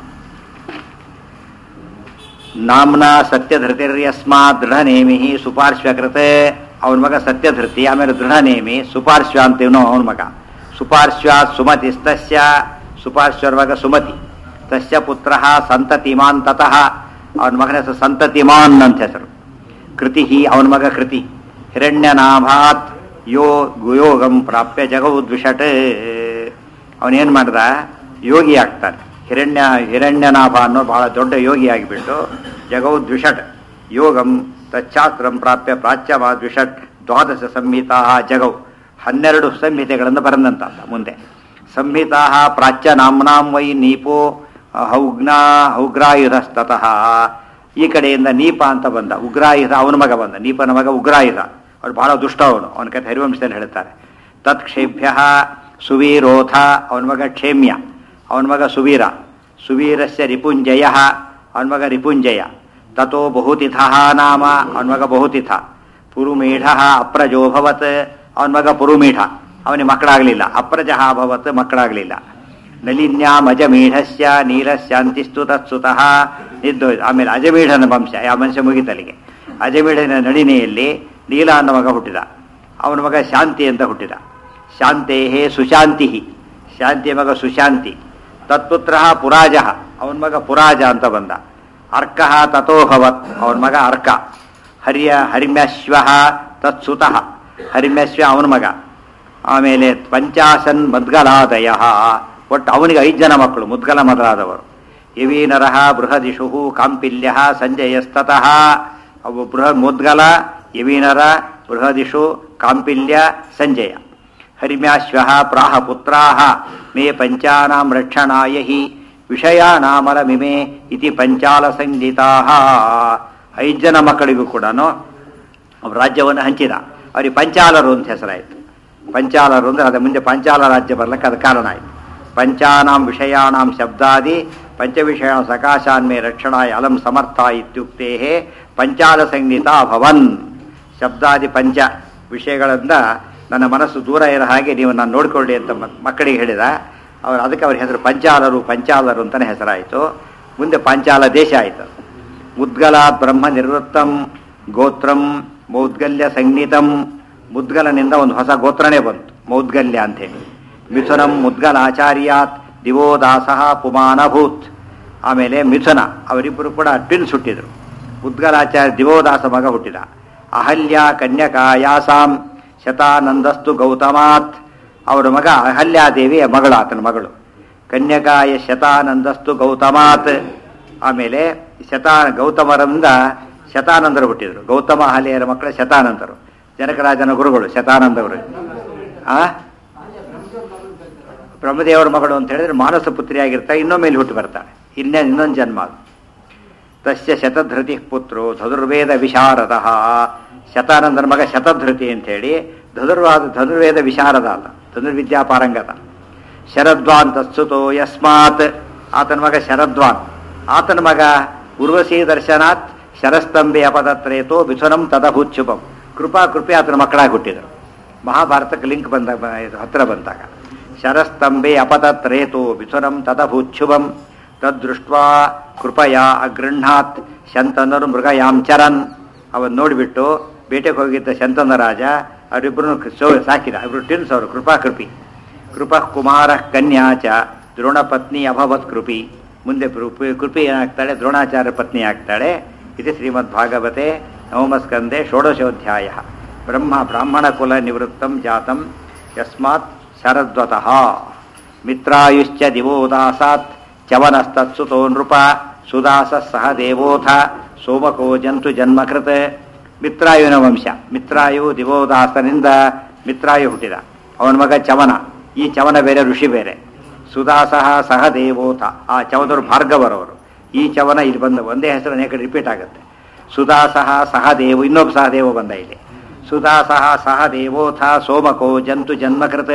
ನಾಮ್ನ ಸತ್ಯಧೃತಿರ್ಯಸ್ಮಾತ್ ದೃಢನೇಮಿ ಸುಪಾರ್ಶ್ವಕೃತ ಅವನ ಮಗ ಸತ್ಯಧೃತಿ ಆಮೇಲೆ ದೃಢನೇಮಿ ಸುಪಾರ್ಶ್ವ ಅಂತೇವನು ಅವನ ಮಗ ಸುಪಾರ್ಶ್ವಾತ್ ಸುಮತಿಸ್ತಸ್ಯ ಸುಪಾರ್ಶ್ವರ ಮಗ ಸುಮತಿ ತಸ್ಯ ಪುತ್ರ ಸಂತತಿಮಾನ್ ತತಃ ಅವನ ಮಗನ ಹೆಸರು ಸಂತತಿಮಾನ್ ಅಂತ ಹೆಸರು ಕೃತಿ ಅವನ ಮಗ ಕೃತಿ ಹಿರಣ್ಯನಾಭಾತ್ ಯೋ ಗುಯೋಗಂ ಪ್ರಾಪ್ಯ ಜಗವುದ್ವಿಷಟ್ ಅವನೇನು ಮಾಡ್ದ ಯೋಗಿ ಆಗ್ತಾನೆ ಹಿರಣ್ಯ ಹಿರಣ್ಯನಾಭ ಅನ್ನೋ ಬಹಳ ದೊಡ್ಡ ಯೋಗಿ ಆಗಿಬಿಟ್ಟು ಜಗವುದ್ವಿಷಟ್ ಯೋಗಂ ತಚ್ಛಾಸ್ತ್ರಂ ಪ್ರಾಪ್ಯ ಪ್ರಾಚ್ಯಮ ದ್ವಿಷಟ್ ದ್ವಾದಶ ಸಂಹಿತಾ ಜಗವು ಹನ್ನೆರಡು ಸಂಹಿತೆಗಳನ್ನು ಬರೆದಂತ ಮುಂದೆ ಸಂಹಿತಾ ಪ್ರಾಚ್ಯ ನಾಮ್ನಾಂ ವೈ ನೀಪೋ ಹೌಗ್ನಾ ಹೌಗ್ರಾಯುಧಸ್ತತಃ ಈ ಕಡೆಯಿಂದ ನೀಪ ಅಂತ ಬಂದ ಉಗ್ರಾಯುಧ ಅವನ ಮಗ ಬಂದ ನೀಪನ ಮಗ ಉಗ್ರಾಯುಧ ಅವನು ಬಹಳ ದುಷ್ಟ ಅವನು ಅವನ ಕಥೆ ಹರಿವಂಶದಲ್ಲಿ ಹೇಳ್ತಾರೆ ತತ್ಕ್ಷೇಭ್ಯ ಸುವೀರೋಥ ಅವನ ಮಗ ಕ್ಷೇಮ್ಯ ಅವನ ಮಗ ಸುವೀರ ಸುವೀರಸ್ಯ ರಿಪುಂಜಯ ಅವನ ಮಗ ರಿಪುಂಜಯ ತಥೋ ಬಹುತಿಥ ನಾಮ ಅವನ ಮಗ ಬಹುತಿಥ ಪುರುಮೀಢ ಅಪ್ರಜೋಭವತ್ ಅವನ ಮಗ ಪುರುಮೀಢ ಅವನಿಗೆ ಮಕ್ಕಳಾಗಲಿಲ್ಲ ಅಪ್ರಜಃ ಅಭವತ್ ಮಕ್ಕಳಾಗಲಿಲ್ಲ ನಲಿನ್ಯಾಮ್ ಅಜಮೀಢಸ್ಯ ನೀಲಸ್ಯಾಂತಿಸ್ತು ತತ್ಸುತಃ ನಿದ್ದೋಯ್ತು ಆಮೇಲೆ ಅಜಮೀಢನ ವಂಶ ಆ ವಂಶ ಮುಗಿತಲಿಗೆ ಅಜಮೀಢನ ನಳಿನಿಯಲ್ಲಿ ನೀಲ ಅನ್ನೋ ಮಗ ಹುಟ್ಟಿದ ಅವನ ಮಗ ಶಾಂತಿ ಅಂತ ಹುಟ್ಟಿದ ಶಾಂತೇಹೇ ಸುಶಾಂತಿ ಶಾಂತಿಯ ಮಗ ಸುಶಾಂತಿ ತತ್ಪುತ್ರ ಪುರಾಜ ಅವನ ಮಗ ಪುರಾಜ ಅಂತ ಬಂದ ಅರ್ಕ ತಥೋಭವತ್ ಅವನ ಮಗ ಅರ್ಕ ಹರಿಯ ಹರಿಮ್ಯಶ್ವ ತತ್ಸುತಃ ಹರಿಮ್ಯಶ್ವ ಅವನ ಮಗ ಆಮೇಲೆ ಪಂಚಾಶನ್ ಮದ್ಗಲಾದಯ ಒಟ್ಟು ಅವನಿಗೆ ಐದು ಜನ ಮಕ್ಕಳು ಮುದ್ಗಲ ಮೊದಲಾದವರು ಯವೀನರಃ ಬೃಹದಿಷು ಕಾಂಪಿಲ್ಯ ಸಂಜಯಸ್ತತಃ ಅವು ಬೃಹದ್ ಮುದ್ಗಲ ಯವೀನರ ಬೃಹದಿಷು ಕಾಂಪಿಲ್ಯ ಸಂಜಯ ಹರಿಮ್ಯಾಶ್ವ ಪ್ರಾಹ ಪುತ್ರಾ ಮೇ ಪಂಚಾನಾಂ ರಕ್ಷಣಾಯ ಹಿ ವಿಷಯಾನಾಮಲಮಿಮೆ ಇತಿ ಪಂಚಾಲ ಸಂಗೀತಾ ಐದು ಜನ ಮಕ್ಕಳಿಗೂ ಕೂಡ ಅವ್ರ ರಾಜ್ಯವನ್ನು ಹಂಚಿದ ಅವರಿಗೆ ಪಂಚಾಲರು ಅಂತ ಹೆಸರಾಯಿತು ಪಂಚಾಲರು ಅಂದ್ರೆ ಅದ ಮುಂದೆ ಪಂಚಾಲ ರಾಜ್ಯ ಬರ್ಲಿಕ್ಕೆ ಅದು ಕಾರಣ ಆಯಿತು ಪಂಚಾನಾಂ ವಿಷಯಾಣಾಂ ಶಬ್ದಾದಿ ಪಂಚವಿಷಯ ಸಕಾಶಾನ್ಮೇ ರಕ್ಷಣಾಯ ಅಲಂ ಸಮರ್ಥ ಇತ್ಯುಕ್ತೇ ಪಂಚಾಲ ಸಂಗೀತ ಭವನ್ ಶಬ್ದಾದಿ ಪಂಚ ವಿಷಯಗಳಿಂದ ನನ್ನ ಮನಸ್ಸು ದೂರ ಇರೋ ಹಾಗೆ ನೀವು ನಾನು ನೋಡ್ಕೊಳ್ಳಿ ಅಂತ ಮ- ಮಕ್ಕಳಿಗೆ ಹೇಳಿದ ಅವ್ರು ಅದಕ್ಕೆ ಅವ್ರ ಹೆಸರು ಪಂಚಾಲರು ಪಂಚಾಲರು ಅಂತಲೇ ಹೆಸರಾಯಿತು ಮುಂದೆ ಪಾಂಚಾಲ ದೇಶ ಆಯಿತು ಮುದ್ಗಲಾತ್ ಬ್ರಹ್ಮ ನಿವೃತ್ತಂ ಗೋತ್ರಂ ಮೌದ್ಗಲ್ಯ ಸಂಗೀತಂ ಮುದ್ಗಲನಿಂದ ಒಂದು ಹೊಸ ಗೋತ್ರನೇ ಬಂತು ಮೌದ್ಗಲ್ಯ ಅಂತೇಳಿ ಮಿಥುನಂ ಮುದ್ಗಲ ಆಚಾರ್ಯಾತ್ ದಿವೋದಾಸಃ ಪುಮಾನಭೂತ್ ಆಮೇಲೆ ಮಿಥುನ ಅವರಿಬ್ಬರು ಕೂಡ ಟ್ವಿನ್ಸ್ ಹುಟ್ಟಿದ್ರು ಮುದ್ಗಲಾಚಾರ್ಯ ದಿವೋದಾಸ ಮಗ ಹುಟ್ಟಿದ ಅಹಲ್ಯ ಕನ್ಯಕಾಯಾಸಾಂ ಶತಾನಂದಸ್ತು ಗೌತಮಾತ್ ಅವರ ಮಗ ಅಹಲ್ಯಾದೇವಿಯ ಮಗಳು ಆತನ ಮಗಳು ಕನ್ಯಕಾಯ ಶತಾನಂದಸ್ತು ಗೌತಮಾತ್ ಆಮೇಲೆ ಶತಾ ಗೌತಮರಿಂದ ಶತಾನಂದರು ಹುಟ್ಟಿದರು ಗೌತಮ ಅಹಲ್ಯರ ಮಕ್ಕಳ ಶತಾನಂದರು ಜನಕರಾಜನ ಗುರುಗಳು ಶತಾನಂದವರು ಆ ಬ್ರಹ್ಮದೇವರ ಮಗಳು ಅಂತ ಹೇಳಿದ್ರೆ ಮಾನಸ ಪುತ್ರಿಯಾಗಿರ್ತಾಳೆ ಇನ್ನೊಮ್ಮೇಲೆ ಹುಟ್ಟು ಬರ್ತಾಳೆ ಇನ್ನೇ ಇನ್ನೊಂದು ಜನ್ಮ ಅದು ತಸ್ಯ ಶತಧೃತಿ ಪುತ್ರೋ ಧನುರ್ವೇದ ವಿಶಾರದ ಶತಾನಂದನ ಮಗ ಶತಧೃತಿ ಅಂತೇಳಿ ಧನುರ್ವಾದ ಧನುರ್ವೇದ ವಿಶಾರದ ಆತ ಧನುರ್ವಿದ್ಯಾ ಪಾರಂಗತ ಶರದ್ವಾನ್ ತತ್ಸುತೋ ಯಸ್ಮಾತ್ ಆತನ ಮಗ ಶರದ್ವಾನ್ ಆತನ ಮಗ ಉರ್ವಶಿ ದರ್ಶನಾತ್ ಶರಸ್ತಂಭೆ ಅಪದತ್ರೇತೋ ಮಿಥುನಂ ತದಭೂಚ್ಯುಪಂ ಕೃಪಾ ಕೃಪೆ ಆತನ ಮಕ್ಕಳಾಗಿ ಹುಟ್ಟಿದರು ಮಹಾಭಾರತಕ್ಕೆ ಲಿಂಕ್ ಬಂದಾಗ ಬ- ಇದು ಹತ್ರ ಬಂದಾಗ ಶರಸ್ತಂಭೆ ಅಪತತ್ರೇತೋ ಮಿಥುನಂ ತದಭೂಚ್ಯುಭಂ ತದ್ದೃಷ್ಟ್ವಾ ಕೃಪಯಾ ಅಗೃಹಾತ್ ಶಂತನರು ಮೃಗಯಾಂ ಚರನ್ ಅವನ್ ನೋಡಿಬಿಟ್ಟು ಬೇಟೆಗೆ ಹೋಗಿದ್ದ ಶಂತನ ರಾಜ ಅವರಿಬ್ಬರು ಸಾಕಿದ ಇಬ್ಬರು ಟಿನ್ಸ್ ಅವರು ಕೃಪಾ ಕೃಪಿ ಕೃಪ ಕುಮಾರ ಕನ್ಯಾ ಚ ದ್ರೋಣಪತ್ನಿ ಅಭವತ್ ಕೃಪಿ ಮುಂದೆ ಕೃಪಿ ಕೃಪಿ ಏನಾಗ್ತಾಳೆ ದ್ರೋಣಾಚಾರ್ಯ ಪತ್ನಿ ಆಗ್ತಾಳೆ ಇದು ಶ್ರೀಮದ್ ಭಾಗವತೆ ನವಮಸ್ಕಂದೆ ಷೋಡಶೋಧ್ಯಾಯ ಬ್ರಹ್ಮ ಬ್ರಾಹ್ಮಣ ಕುಲ ನಿವೃತ್ತಂ ಜಾತಂ ಯಸ್ಮಾತ್ ಶರದ್ವತಃ ಮಿತ್ರಾಯುಶ್ಚ ದಿವೋದಾಸಾತ್ ಚವನಸ್ತತ್ಸುತೋ ನೃಪ ಸುದಾಸ ಸಹ ದೇವೋಥ ಸೋಮಕೋ ಜಂತು ಜನ್ಮಕೃತ್ ಮಿತ್ರಾಯುವಿನ ವಂಶ ಮಿತ್ರಾಯು ದಿವೋದಾಸನಿಂದ ಮಿತ್ರಾಯು ಹುಟ್ಟಿದ ಅವನ ಮಗ ಚವನ ಈ ಚವನ ಬೇರೆ ಋಷಿ ಬೇರೆ ಸುದಾಸಃ ಸಹ ದೇವೋಥ ಆ ಚವನರು ಭಾರ್ಗವರವರು ಈ ಚವನ ಇಲ್ಲಿ ಬಂದ ಒಂದೇ ಹೆಸರು ಅನೇಕ ರಿಪೀಟ್ ಆಗುತ್ತೆ ಸುದಾಸಃ ಸಹ ದೇವ ಇನ್ನೊಬ್ಬ ಸಹ ದೇವ ಬಂದ ಇಲ್ಲಿ ಸುದಾಸಃ ಸಹ ದೇವೋಥ ಸೋಮಕೋ ಜಂತು ಜನ್ಮಕೃತ್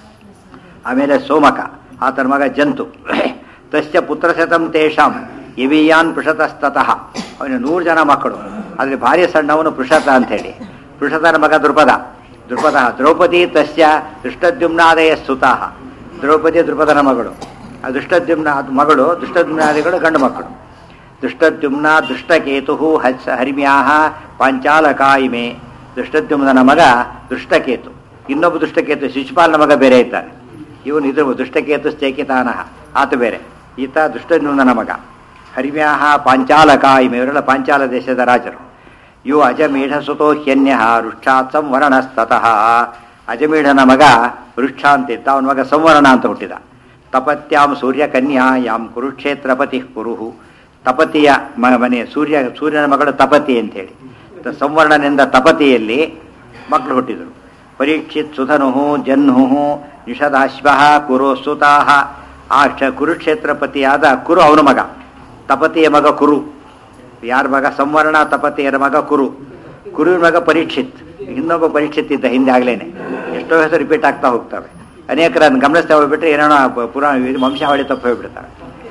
ಆಮೇಲೆ ಸೋಮಕ ಆತನ ಮಗ ಜಂತು ತಸ್ಯ ಪುತ್ರಶತಂ ತೇಷಾಂ ಇವೀಯಾನ್ ಪೃಷತಸ್ತತಃ ಅವನು ನೂರು ಜನ ಮಕ್ಕಳು ಆದರೆ ಭಾರಿ ಸಣ್ಣವನು ಪೃಷತ ಅಂಥೇಳಿ ಪೃಷತನ ಮಗ ದೃಪದ ದೃಪದ ದ್ರೌಪದಿ ತಸ್ಯ ದೃಷ್ಟದ್ಯುಮ್ನಾದಯ ಸುತಃ ದ್ರೌಪದಿ ದೃಪದನ ಮಗಳು ಆ ದೃಷ್ಟದ್ಯುಮ್ನ ಅದ್ ಮಗಳು ದೃಷ್ಟದ್ಯುಮ್ನಾದಿಗಳು ಗಂಡು ಮಕ್ಕಳು ದೃಷ್ಟದ್ಯುಮ್ನ ದೃಷ್ಟಕೇತು ಹಸ್ ಹರಿಮ್ಯಾಹ ಪಾಂಚಾಲಕಾಯಿಮೆ ದೃಷ್ಟದ್ಯುಮ್ನ ಮಗ ದೃಷ್ಟಕೇತು ಇನ್ನೊಬ್ಬ ದುಷ್ಟಕೇತು ಶಿಶುಪಾಲನ ಮಗ ಬೇರೆ ಇದ್ದಾನೆ ಇವನು ಇದ್ರ ದುಷ್ಟಕೇತು ಚೇಕಿತಾನಹ ಆತ ಬೇರೆ ಈತ ದುಷ್ಟದ್ಯುಮ್ನ ಮಗ ಹರಿಮ್ಯಾಹ ಪಾಂಚಾಲಕಾಯಿಮೆ ಇವರೆಲ್ಲ ಪಾಂಚಾಲ ದೇಶದ ರಾಜರು ಇವು ಅಜಮೀಢ ಸುತೋ ಹ್ಯನ್ಯ ವೃಕ್ಷಾತ್ ಸಂವರಣಸ್ತತಃ ಅಜಮೀಢನ ಮಗ ವೃಕ್ಷ ಅಂತಿದ್ದ ಅವನ ಮಗ ಸಂವರಣ ಅಂತ ಹುಟ್ಟಿದ ತಪತ್ಯಾಂ ಸೂರ್ಯ ಕನ್ಯಾಯಾಂ ಕುರುಕ್ಷೇತ್ರಪತಿ ಕುರುಹು ತಪತಿಯ ಮ- ಮನೆ ಸೂರ್ಯ ಸೂರ್ಯನ ಮಗಳು ತಪತಿ ಅಂತೇಳಿ ತ- ಸಂವರ್ಣನಿಂದ ತಪತಿಯಲ್ಲಿ ಮಕ್ಕಳು ಹುಟ್ಟಿದರು ಪರೀಕ್ಷಿತ್ ಸುಧನು ಜನ್ಹು ನಿಷದಾಶ್ವ ಕುರು ಸುತಾಹ ಆ ಕ್ಷ ಕುರುಕ್ಷೇತ್ರಪತಿಯಾದ ಕುರು ಅವನ ಮಗ ತಪತಿಯ ಮಗ ಕುರು ಯಾರ ಮಗ ಸಂವರ್ಣ ತಪತಿಯರ ಮಗ ಕುರು ಕುರುವಿನ ಮಗ ಪರೀಕ್ಷಿತ್ ಇನ್ನೊಬ್ಬ ಪರೀಕ್ಷಿತ್ ಇದ್ದ ಹಿಂದೆ ಆಗ್ಲೇನೆ ಎಷ್ಟೋ ಹೆಸರು ರಿಪೀಟ್ ಆಗ್ತಾ ಹೋಗ್ತವೆ ಅನೇಕರನ್ನು ಗಮನಿಸ್ತಾ ಹೋಗ್ಬಿಟ್ರೆ ಏನೇನೋ ಪ- ಪುರಾಣ ಇದು ವಂಶಾವಳಿ ತಪ್ಪು ಹೋಗ್ಬಿಡ್ತಾರೆ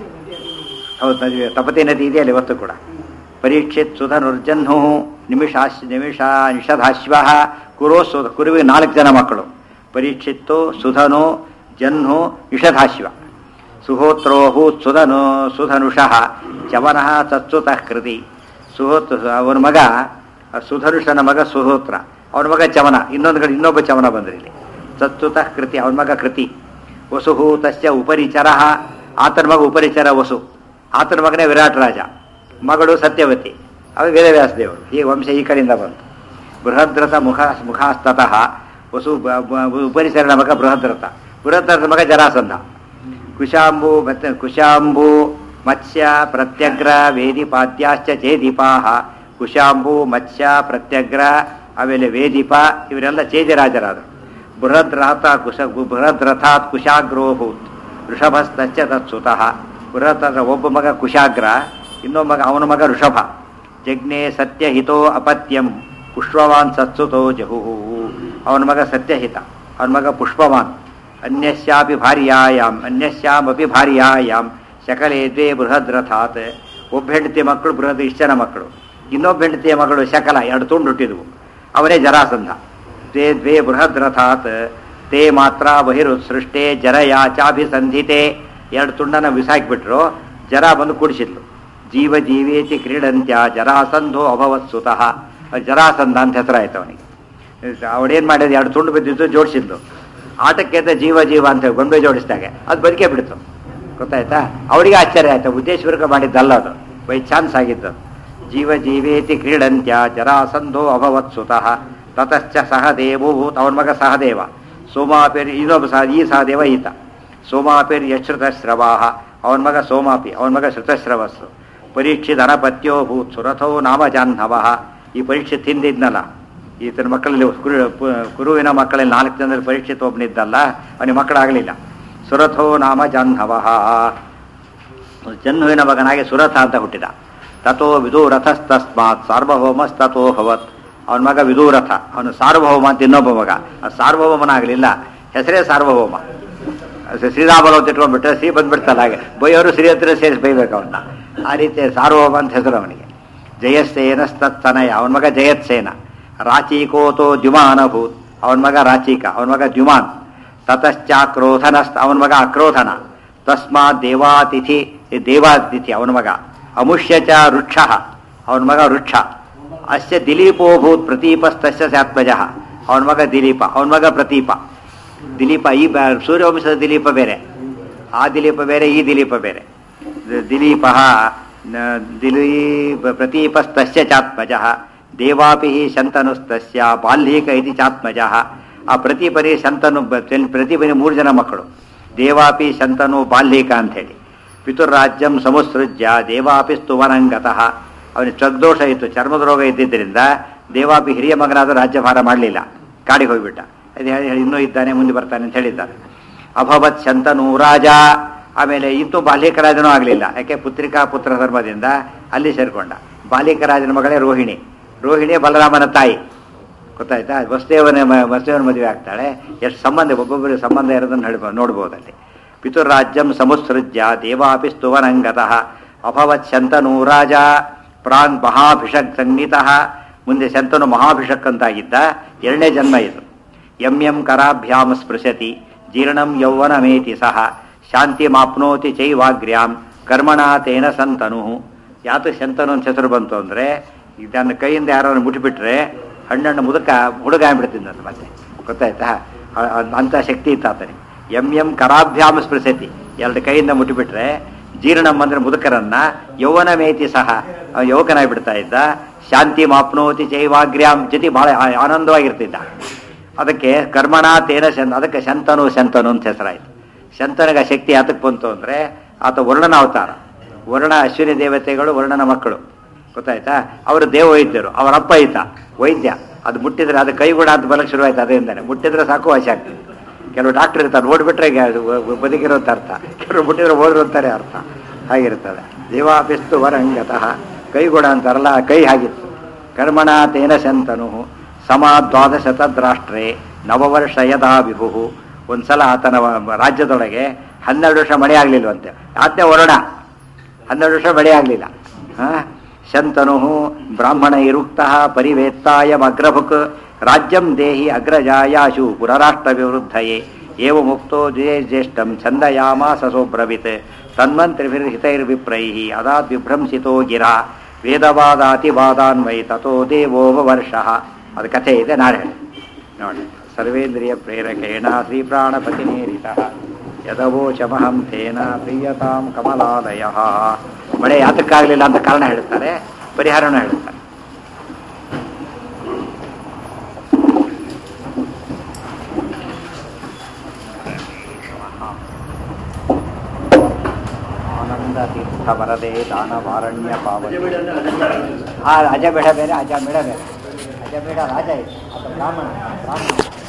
ಹೌದು ನದಿ ತಪತಿ ನದಿ ಇದೆಯಲ್ಲ ಇವತ್ತು ಕೂಡ ಪರೀಕ್ಷಿತ್ ಸುಧನುರ್ಜನ್ಹು ನಿಮಿಷಾಶ್ ನಿಮಿಷ ನಿಷಧಾಶ್ವ ಕುರೋ ಸುಧ ಕುರುವಿಗೆ ನಾಲ್ಕು ಜನ ಮಕ್ಕಳು ಪರೀಕ್ಷಿತ್ತು ಸುಧನು ಜನ್ಹು ನಿಷಧಾಶ್ವ ಸುಹೋತ್ರೋಹು ಸುಧನು ಸುಧನುಷಃ ಚವನಃ ತತ್ಸುತಃ ಕೃತಿ ಸುಹೋತ್ ಅವನ ಮಗ ಸುಧನುಷನ ಮಗ ಸುಹೋತ್ರ ಅವನ ಮಗ ಚವನ ಇನ್ನೊಂದು ಕಡೆ ಇನ್ನೊಬ್ಬ ಚವನ ಬಂದ್ರಿ ಇಲ್ಲಿ ತತ್ಸುತಃ ಕೃತಿ ಅವನ ಮಗ ಕೃತಿ ವಸುಹು ತಸ್ಯ ಉಪರಿಚರ ಆತನ ಮಗ ಉಪರಿಚರ ವಸು ಆತನ ಮಗನೇ ವಿರಾಟ್ ರಾಜ ಮಗಳು ಸತ್ಯವತಿ ಅವ ವೇದವ್ಯಾಸ ದೇವರು ಈ ವಂಶ ಈ ಕಡೆಯಿಂದ ಬಂತು ಬೃಹದ್ರಥ ಮುಖ ಮುಖಾಸ್ತತಃ ವಸು ಬ- ಬ- ಉಪರಿಚರನ ಮಗ ಬೃಹದ್ರಥ ಬೃಹದ್ರಥ ಮಗ ಜರಾಸಂಧ ಕುಶಾಂಬು ಮತ್ತೆ ಕುಶಾಂಬು ಮತ್ಸ್ಯ ಪ್ರತ್ಯಗ್ರ ವೇದಿಪಾದ್ಯಾಶ್ಚ ಚೇದಿಪಾಹ ಕುಶಾಂಬು ಮತ್ಸ್ಯ ಪ್ರತ್ಯಗ್ರ ಆಮೇಲೆ ವೇದಿಪ ಇವರೆಲ್ಲ ಚೇದಿರಾಜರಾದರು ಬೃಹದ್ರಥ ಕುಶ ಬೃಹದ್ರಥಾತ್ ಕುಶಾಗ್ರೋಭೂತ್ ಋಷಭಸ್ತಶ್ಚ ತತ್ಸುತಃ ಬೃಹದ್ರ ಒಬ್ಬ ಮಗ ಕುಶಾಗ್ರ ಇನ್ನೊಬ್ಬ ಮಗ ಅವನ ಮಗ ಋಷಭ ಜಜ್ಞೆ ಸತ್ಯಹಿತೋ ಅಪತ್ಯಂ ಪುಷ್ಪವಾನ್ ಸತ್ಸುತೋ ಜಹುಹು ಅವನ ಮಗ ಸತ್ಯಹಿತ ಅವನ ಮಗ ಪುಷ್ಪವಾನ್ ಅನ್ಯಸ್ಯಾಪಿ ಭಾರ್ಯಾಯಾಮ್ ಅನ್ಯಸ್ಯಾಮಪಿ ಭಾರ್ಯಾಯಾಮ್ ಶಕಲೆ ದ್ವೇ ಬೃಹದ್ರಥಾತ್ ಒಬ್ಬ ಹೆಂಡತಿಯ ಮಕ್ಕಳು ಬೃಹದ್ ಇಷ್ಟು ಜನ ಮಕ್ಕಳು ಇನ್ನೊಬ್ಬ ಹೆಂಡತಿಯ ಮಗಳು ಶಕಲ ಎರಡು ತುಂಡು ಹುಟ್ಟಿದ್ವು ಅವನೇ ಜರಾಸಂಧ ದ್ವೇ ದ್ವೇ ಬೃಹದ್ರಥಾತ್ ತೇ ಮಾತ್ರ ಬಹಿರುತ್ಸೃಷ್ಟೇ ಜರಯಾಚಾಭಿಸಂಧಿತೆ ಎರಡು ತುಂಡನ ಬಿಸಾಕಿಬಿಟ್ರು ಜರ ಬಂದು ಕೂಡಿಸಿದ್ಲು ಜೀವ ಜೀವೇತಿ ಕ್ರೀಡಂತ್ಯ ಜರಾಸಂಧೋ ಅಭವತ್ ಸುತಃ ಜರಾಸಂಧ ಅಂತ ಹೆಸರಾಯ್ತು ಅವನಿಗೆ ಅವಳೇನು ಮಾಡಿದ್ರು ಎರಡು ತುಂಡು ಬಿದ್ದಿದ್ದು ಜೋಡಿಸಿದ್ಲು ಆಟಕ್ಕೆ ಅಂತ ಜೀವ ಜೀವ ಅಂತ ಗೊಂಬೆ ಜೋಡಿಸಿದಾಗೆ ಅದು ಬದುಕೇ ಬಿಡ್ತು ಗೊತ್ತಾಯ್ತಾ ಅವಳಿಗೆ ಆಶ್ಚರ್ಯ ಆಯ್ತು ಉದ್ದೇಶಪೂರ್ವಕ ಮಾಡಿದ್ದಲ್ಲ ಅದು ಬೈ ಚಾನ್ಸ್ ಆಗಿದ್ದು ಜೀವ ಜೀವೇತಿ ಕ್ರೀಡಂತ್ಯ ಜರಾಸಂಧೋ ಅಭವತ್ ಸುತಃ ತತಶ್ಚ ಸಹದೇವೋ ಅವನ ಮಗ ಸಹದೇವ ಸೋಮಾಪೇರ್ ಇನ್ನೊಬ್ಬ ಸಹ ಈ ಸಹದೇವ ಈತ ಸೋಮಾಪೇರ್ ಯಶ್ರುತಶ್ರವಾಹ ಅವನ ಮಗ ಸೋಮಾಪಿ ಅವನ ಮಗ ಶ್ರುತಶ್ರವಸ್ಸು ಪರೀಕ್ಷಿತ್ ಅನಪತ್ಯೋ ಭೂತ್ ಸುರಥೋ ನಾಮ ಜಾಹ್ನವ ಈ ಪರೀಕ್ಷಿತ್ ಹಿಂದಿದ್ನಲ್ಲ ಈತನ ಮಕ್ಕಳಲ್ಲಿ ಕುರು ಪು- ಕುರುವಿನ ಮಕ್ಕಳಲ್ಲಿ ನಾಲ್ಕು ಜನರಲ್ಲಿ ಪರೀಕ್ಷಿತ್ ಒಬ್ಬನಿದ್ದಲ್ಲ ಅವನಿಗೆ ಮಕ್ಕಳಾಗಲಿಲ್ಲ ಸುರಥೋ ನಾಮ ಜಾಹ್ನವ ಜನ್ಹುವಿನ ಮಗನಾಗಿ ಸುರಥ ಅಂತ ಹುಟ್ಟಿದ ತಥೋ ವಿದೂರಥಸ್ತಸ್ಮಾತ್ ಸಾರ್ವಭೌಮಸ್ತಥೋ ಭವತ್ ಅವನ ಮಗ ವಿದೂರಥ ಅವನು ಸಾರ್ವಭೌಮ ಅಂತ ಇನ್ನೊಬ್ಬ ಮಗ ಆ ಸಾರ್ವಭೌಮನಾಗಲಿಲ್ಲ ಹೆಸರೇ ಸಾರ್ವಭೌಮ ಅದು ಶ್ರೀರಾಮಲು ಅಂತ ಇಟ್ಕೊಂಡ್ಬಿಟ್ರೆ ಶ್ರೀ ಬಂದ್ಬಿಡ್ತಲ್ಲ ಹಾಗೆ ಬೈಯೋರು ಶ್ರೀ ಹತ್ರ ಸೇರಿಸಿ ಬೈಬೇಕು ಅವನ್ನ ಆ ರೀತಿ ಸಾರ್ವಭೌಮ ಅಂತ ಹೆಸರು ಅವನಿಗೆ ಜಯಸ್ಸೇನಸ್ತನಯ ಅವನ ಮಗ ಜಯತ್ಸೇನ ರಾಚೀಕೋತೋ ದ್ಯುಮಾನಭೂತ್ ಅವನ ಮಗ ರಾಚೀಕ ಅವನ ಮಗ ದ್ಯುಮಾನ್ ತತಶ್ಚಾಕ್ರೋಧನಸ್ತ ಅವನ ಮಗ ಅಕ್ರೋಧನ ತಸ್ಮಾತ್ ದೇವಾತಿಥಿ ಈ ದೇವಾತಿಥಿ ಅವನ ಮಗ ಅಮುಷ್ಯ ಚ ವೃಕ್ಷ ಅವನ ಮಗ ವೃಕ್ಷ ಅಸ್ಯ ದಿಲೀಪೋಭೂತ್ ಪ್ರತೀಪಸ್ತಸ್ಯ ಸ್ಯಾತ್ಮಜ ಅವನ ಮಗ ದಿಲೀಪ ಅವನ ಮಗ ಪ್ರತೀಪ ದಿಲೀಪ ಈ ಬ- ಸೂರ್ಯವಂಶದ ದಿಲೀಪ ಬೇರೆ ಆ ದಿಲೀಪ ಬೇರೆ ಈ ದಿಲೀಪ ಬೇರೆ ದ- ದಿಲೀಪ ನ- ದಿಲೀಪ ಪ್ರತೀಪಸ್ತಸ್ಯ ಚಾತ್ಮಜ ದೇವಾಪಿ ಶಂತನುಸ್ತಸ್ಯ ಬಾಲ್ಯೀಕ ಇತಿ ಚಾತ್ಮಜ ಆ ಪ್ರತಿಪನಿ ಶಂತನು ಬ- ತೆಲ್- ಪ್ರತಿಪನಿ ಮೂರು ಜನ ಮಕ್ಕಳು ದೇವಾಪಿ ಶಂತನು ಬಾಲ್ಯೀಕ ಅಂಥೇಳಿ ಪಿತುರ್ರಾಜ್ಯಂ ಸಮುಸೃಜ್ಯ ದೇವಾಪಿ ಸ್ತುವನಂಗತಃ ಅವನಿಗೆ ಚಗ್ದೋಷ ಇತ್ತು ಚರ್ಮದ ರೋಗ ಇದ್ದಿದ್ದರಿಂದ ದೇವಾಪಿ ಹಿರಿಯ ಮಗನಾದ ರಾಜ್ಯಭಾರ ಮಾಡಲಿಲ್ಲ ಕಾಡಿಗೆ ಹೋಗ್ಬಿಟ್ಟ ಅದು ಹೇಳಿ ಹೇಳಿ ಇನ್ನೂ ಇದ್ದಾನೆ ಮುಂದೆ ಬರ್ತಾನೆ ಅಂತ ಹೇಳಿದ್ದಾರೆ ಅಭವತ್ ಶಂತನು ರಾಜ ಆಮೇಲೆ ಇತ್ತು ಬಾಲಿಕರಾಜನೂ ಆಗಲಿಲ್ಲ ಯಾಕೆ ಪುತ್ರಿಕಾ ಪುತ್ರ ಧರ್ಮದಿಂದ ಅಲ್ಲಿ ಸೇರ್ಕೊಂಡ ಬಾಲಿಕರಾಜನ ಮಗಳೇ ರೋಹಿಣಿ ರೋಹಿಣಿ ಬಲರಾಮನ ತಾಯಿ ಗೊತ್ತಾಯ್ತಾ ವಸುದೇವನ ಮ- ವಸುದೇವನ ಮದುವೆ ಆಗ್ತಾಳೆ ಎಷ್ಟು ಸಂಬಂಧ ಒಬ್ಬೊಬ್ಬರಿಗೆ ಸಂಬಂಧ ಇರೋದನ್ನು ಹೇಳ್ಬೋ ನೋಡ್ಬೋದು ಅಲ್ಲಿ ಪಿತುರಾಜ್ಯಂ ಸಮುತ್ಸೃಜ್ಯ ದೇವಾಪಿ ಸ್ತುವನಂಗತಃ ಅಭವತ್ ಶಂತನು ರಾಜ ಪ್ರಾಂಗ್ ಮಹಾಭಿಷಕ್ ಸಂಗೀತಃ ಮುಂದೆ ಶಂತನು ಮಹಾಭಿಷಕ್ ಅಂತಾಗಿದ್ದ ಎರಡನೇ ಜನ್ಮ ಇದು ಎಂ ಎಂ ಕರಾಭ್ಯಾಂ ಸ್ಪೃಶತಿ ಜೀರ್ಣಂ ಯೌವನಮೇತಿ ಸಹ ಶಾಂತಿ ಮಾಪ್ನೋತಿ ಚೈವಾಗ್ರ್ಯಾಂ ಕರ್ಮಣ ತೇನ ಸಂತನು ಯಾತು ಶಂತನು ಅಂತ ಹೆಸರು ಬಂತು ಅಂದರೆ ಇದನ್ನ ಕೈಯಿಂದ ಯಾರು ಮುಟ್ಟಿಬಿಟ್ರೆ ಹಣ್ಣನ್ನು ಮುದುಕ ಹುಡುಗ ಆಗ್ಬಿಡ್ತಿದ್ದಂತ ಮತ್ತೆ ಗೊತ್ತಾಯ್ತಾ ಅ- ಅ- ಅಂತ ಶಕ್ತಿ ಇತ್ತು ಆತನಿಗೆ ಎಂ ಎಂ ಕರಾಭ್ಯಾಮ ಸ್ಪೃಶತಿ ಎರಡು ಕೈಯಿಂದ ಮುಟ್ಟಿಬಿಟ್ರೆ ಜೀರ್ಣಂ ಅಂದ್ರೆ ಮುದುಕರನ್ನ ಯೌವನ ಮೇತಿ ಸಹ ಅವ ಯುವಕನಾಗಿ ಬಿಡ್ತಾ ಇದ್ದ ಶಾಂತಿ ಮಾಪ್ನೋತಿ ಚೈವಾಗ್ರ್ಯಾಂ ಜೊತೆ ಬಹಳ ಆ- ಆನಂದವಾಗಿರ್ತಿದ್ದ ಅದಕ್ಕೆ ಕರ್ಮಣ ತೇನ ಶನ್ ಅದಕ್ಕೆ ಶಂತನು ಶಂತನು ಅಂತ ಹೆಸರಾಯ್ತು ಶಂತನಿಗೆ ಆ ಶಕ್ತಿ ಯಾತಕ್ಕೆ ಬಂತು ಅಂದರೆ ಆತ ವರ್ಣನ ಅವತಾರ ವರ್ಣ ಅಶ್ವಿನಿ ದೇವತೆಗಳು ವರ್ಣನ ಮಕ್ಕಳು ಗೊತ್ತಾಯ್ತಾ ಅವರು ದೇವ ವೈದ್ಯರು ಅವರ ಅಪ್ಪ ಈತ ವೈದ್ಯ ಅದು ಮುಟ್ಟಿದ್ರೆ ಅದು ಕೈಗೂಡ ಅಂತ ಬಲಕ್ಕೆ ಶುರುವಾಯ್ತು ಅದರಿಂದಾನೆ ಮುಟ್ಟಿದ್ರೆ ಸಾಕು ವಾಸಿ ಆಗ್ತದೆ ಕೆಲವು ಡಾಕ್ಟರ್ ಇರ್ತಾರೆ ನೋಡ್ಬಿಟ್ರೆ ಗ- ಬದುಕಿರೋ ಅಂತ ಅರ್ಥ ಕೆಲವರು ಬಿಟ್ಟಿದ್ರೆ ಹೋದ್ರು ಅಂತಾರೆ ಅರ್ಥ ಹಾಗಿರ್ತದೆ ಜೀವಾಪಿಸ್ತು ವರಂಗತಃ ಕೈಗುಣ ಅಂತಾರಲ್ಲ ಕೈ ಹಾಗಿತ್ತು ಕರ್ಮಣ ತೇನ ಶಂತನು ಸಮ ದ್ವಾದಶ ತದ್ರಾಷ್ಟ್ರೇ ನವವರ್ಷ ಯದಾ ವಿಭು ಒಂದ್ಸಲ ಆತನ ವ- ರಾಜ್ಯದೊಳಗೆ ಹನ್ನೆರಡು ವರ್ಷ ಮಳೆ ಆಗ್ಲಿಲ್ವಂತೆ ಆತನೇ ಹೊರಡ ಹನ್ನೆರಡು ವರ್ಷ ಮಳೆ ಆಗಲಿಲ್ಲ ಶಂತನು ಬ್ರಾಹ್ಮಣ ಇರುಕ್ತ ಪರಿವೇತ್ತಾಯಮಗ್ರಭುಕ್ ರಾಜ್ಯಂ ದೇಹಿ ಅಗ್ರಜಾಯಾಶು ಪುರರಾಷ್ಟ್ರ ವಿವೃದ್ಧಯೇ ಏವ ಮುಕ್ತೋ ಜೇ ಜ್ಯೇಷ್ಠಂ ಛಂದಯಾಮಾಸ ಸೋಬ್ರವಿತ್ ತನ್ಮಂತ್ರಿಭಿರ್ಹಿತೈರ್ವಿಪ್ರೈಃ ಅದಾದ್ ವಿಭ್ರಂಸಿತೋ ಗಿರ ವೇದವಾದಾತಿವಾದಾನ್ವೈ ತಥೋ ದೇವೋಪವರ್ಷ ಅದು ಕಥೆ ಇದೆ ನಾಳೆ ಹೇಳಿ. ನೋಡಿ ಸರ್ವೇಂದ್ರಿಯ ಪ್ರೇರಕೇಣ ಶ್ರೀಪ್ರಾಣಪತಿನೇರಿತ ಯದವೋಚಮಹಂ ತೇನ ಪ್ರಿಯತಾಂ ಕಮಲಾಲಯ ಮಳೆ ಯಾತಕ್ಕಾಗಲಿಲ್ಲ ಅಂತ ಕಾರಣ ಹೇಳ್ತಾರೆ ಪರಿಹಾರನೂ ಹೇಳ್ತಾರೆ ಆನಂದ ತೀರ್ಥ ವರದೆ ದಾನವಾರಣ್ಯ ಪಾವನೆ ಆ ಅಜ ಬೇಡ ಬೇರೆ ಅಜ ಬೇಡ ಬೇರೆ ಅಜ ಬೇಡ ರಾಜ ಇದೆ ಆತ ಬ್ರಾಹ್ಮಣ ಬ್ರಾಹ್ಮಣ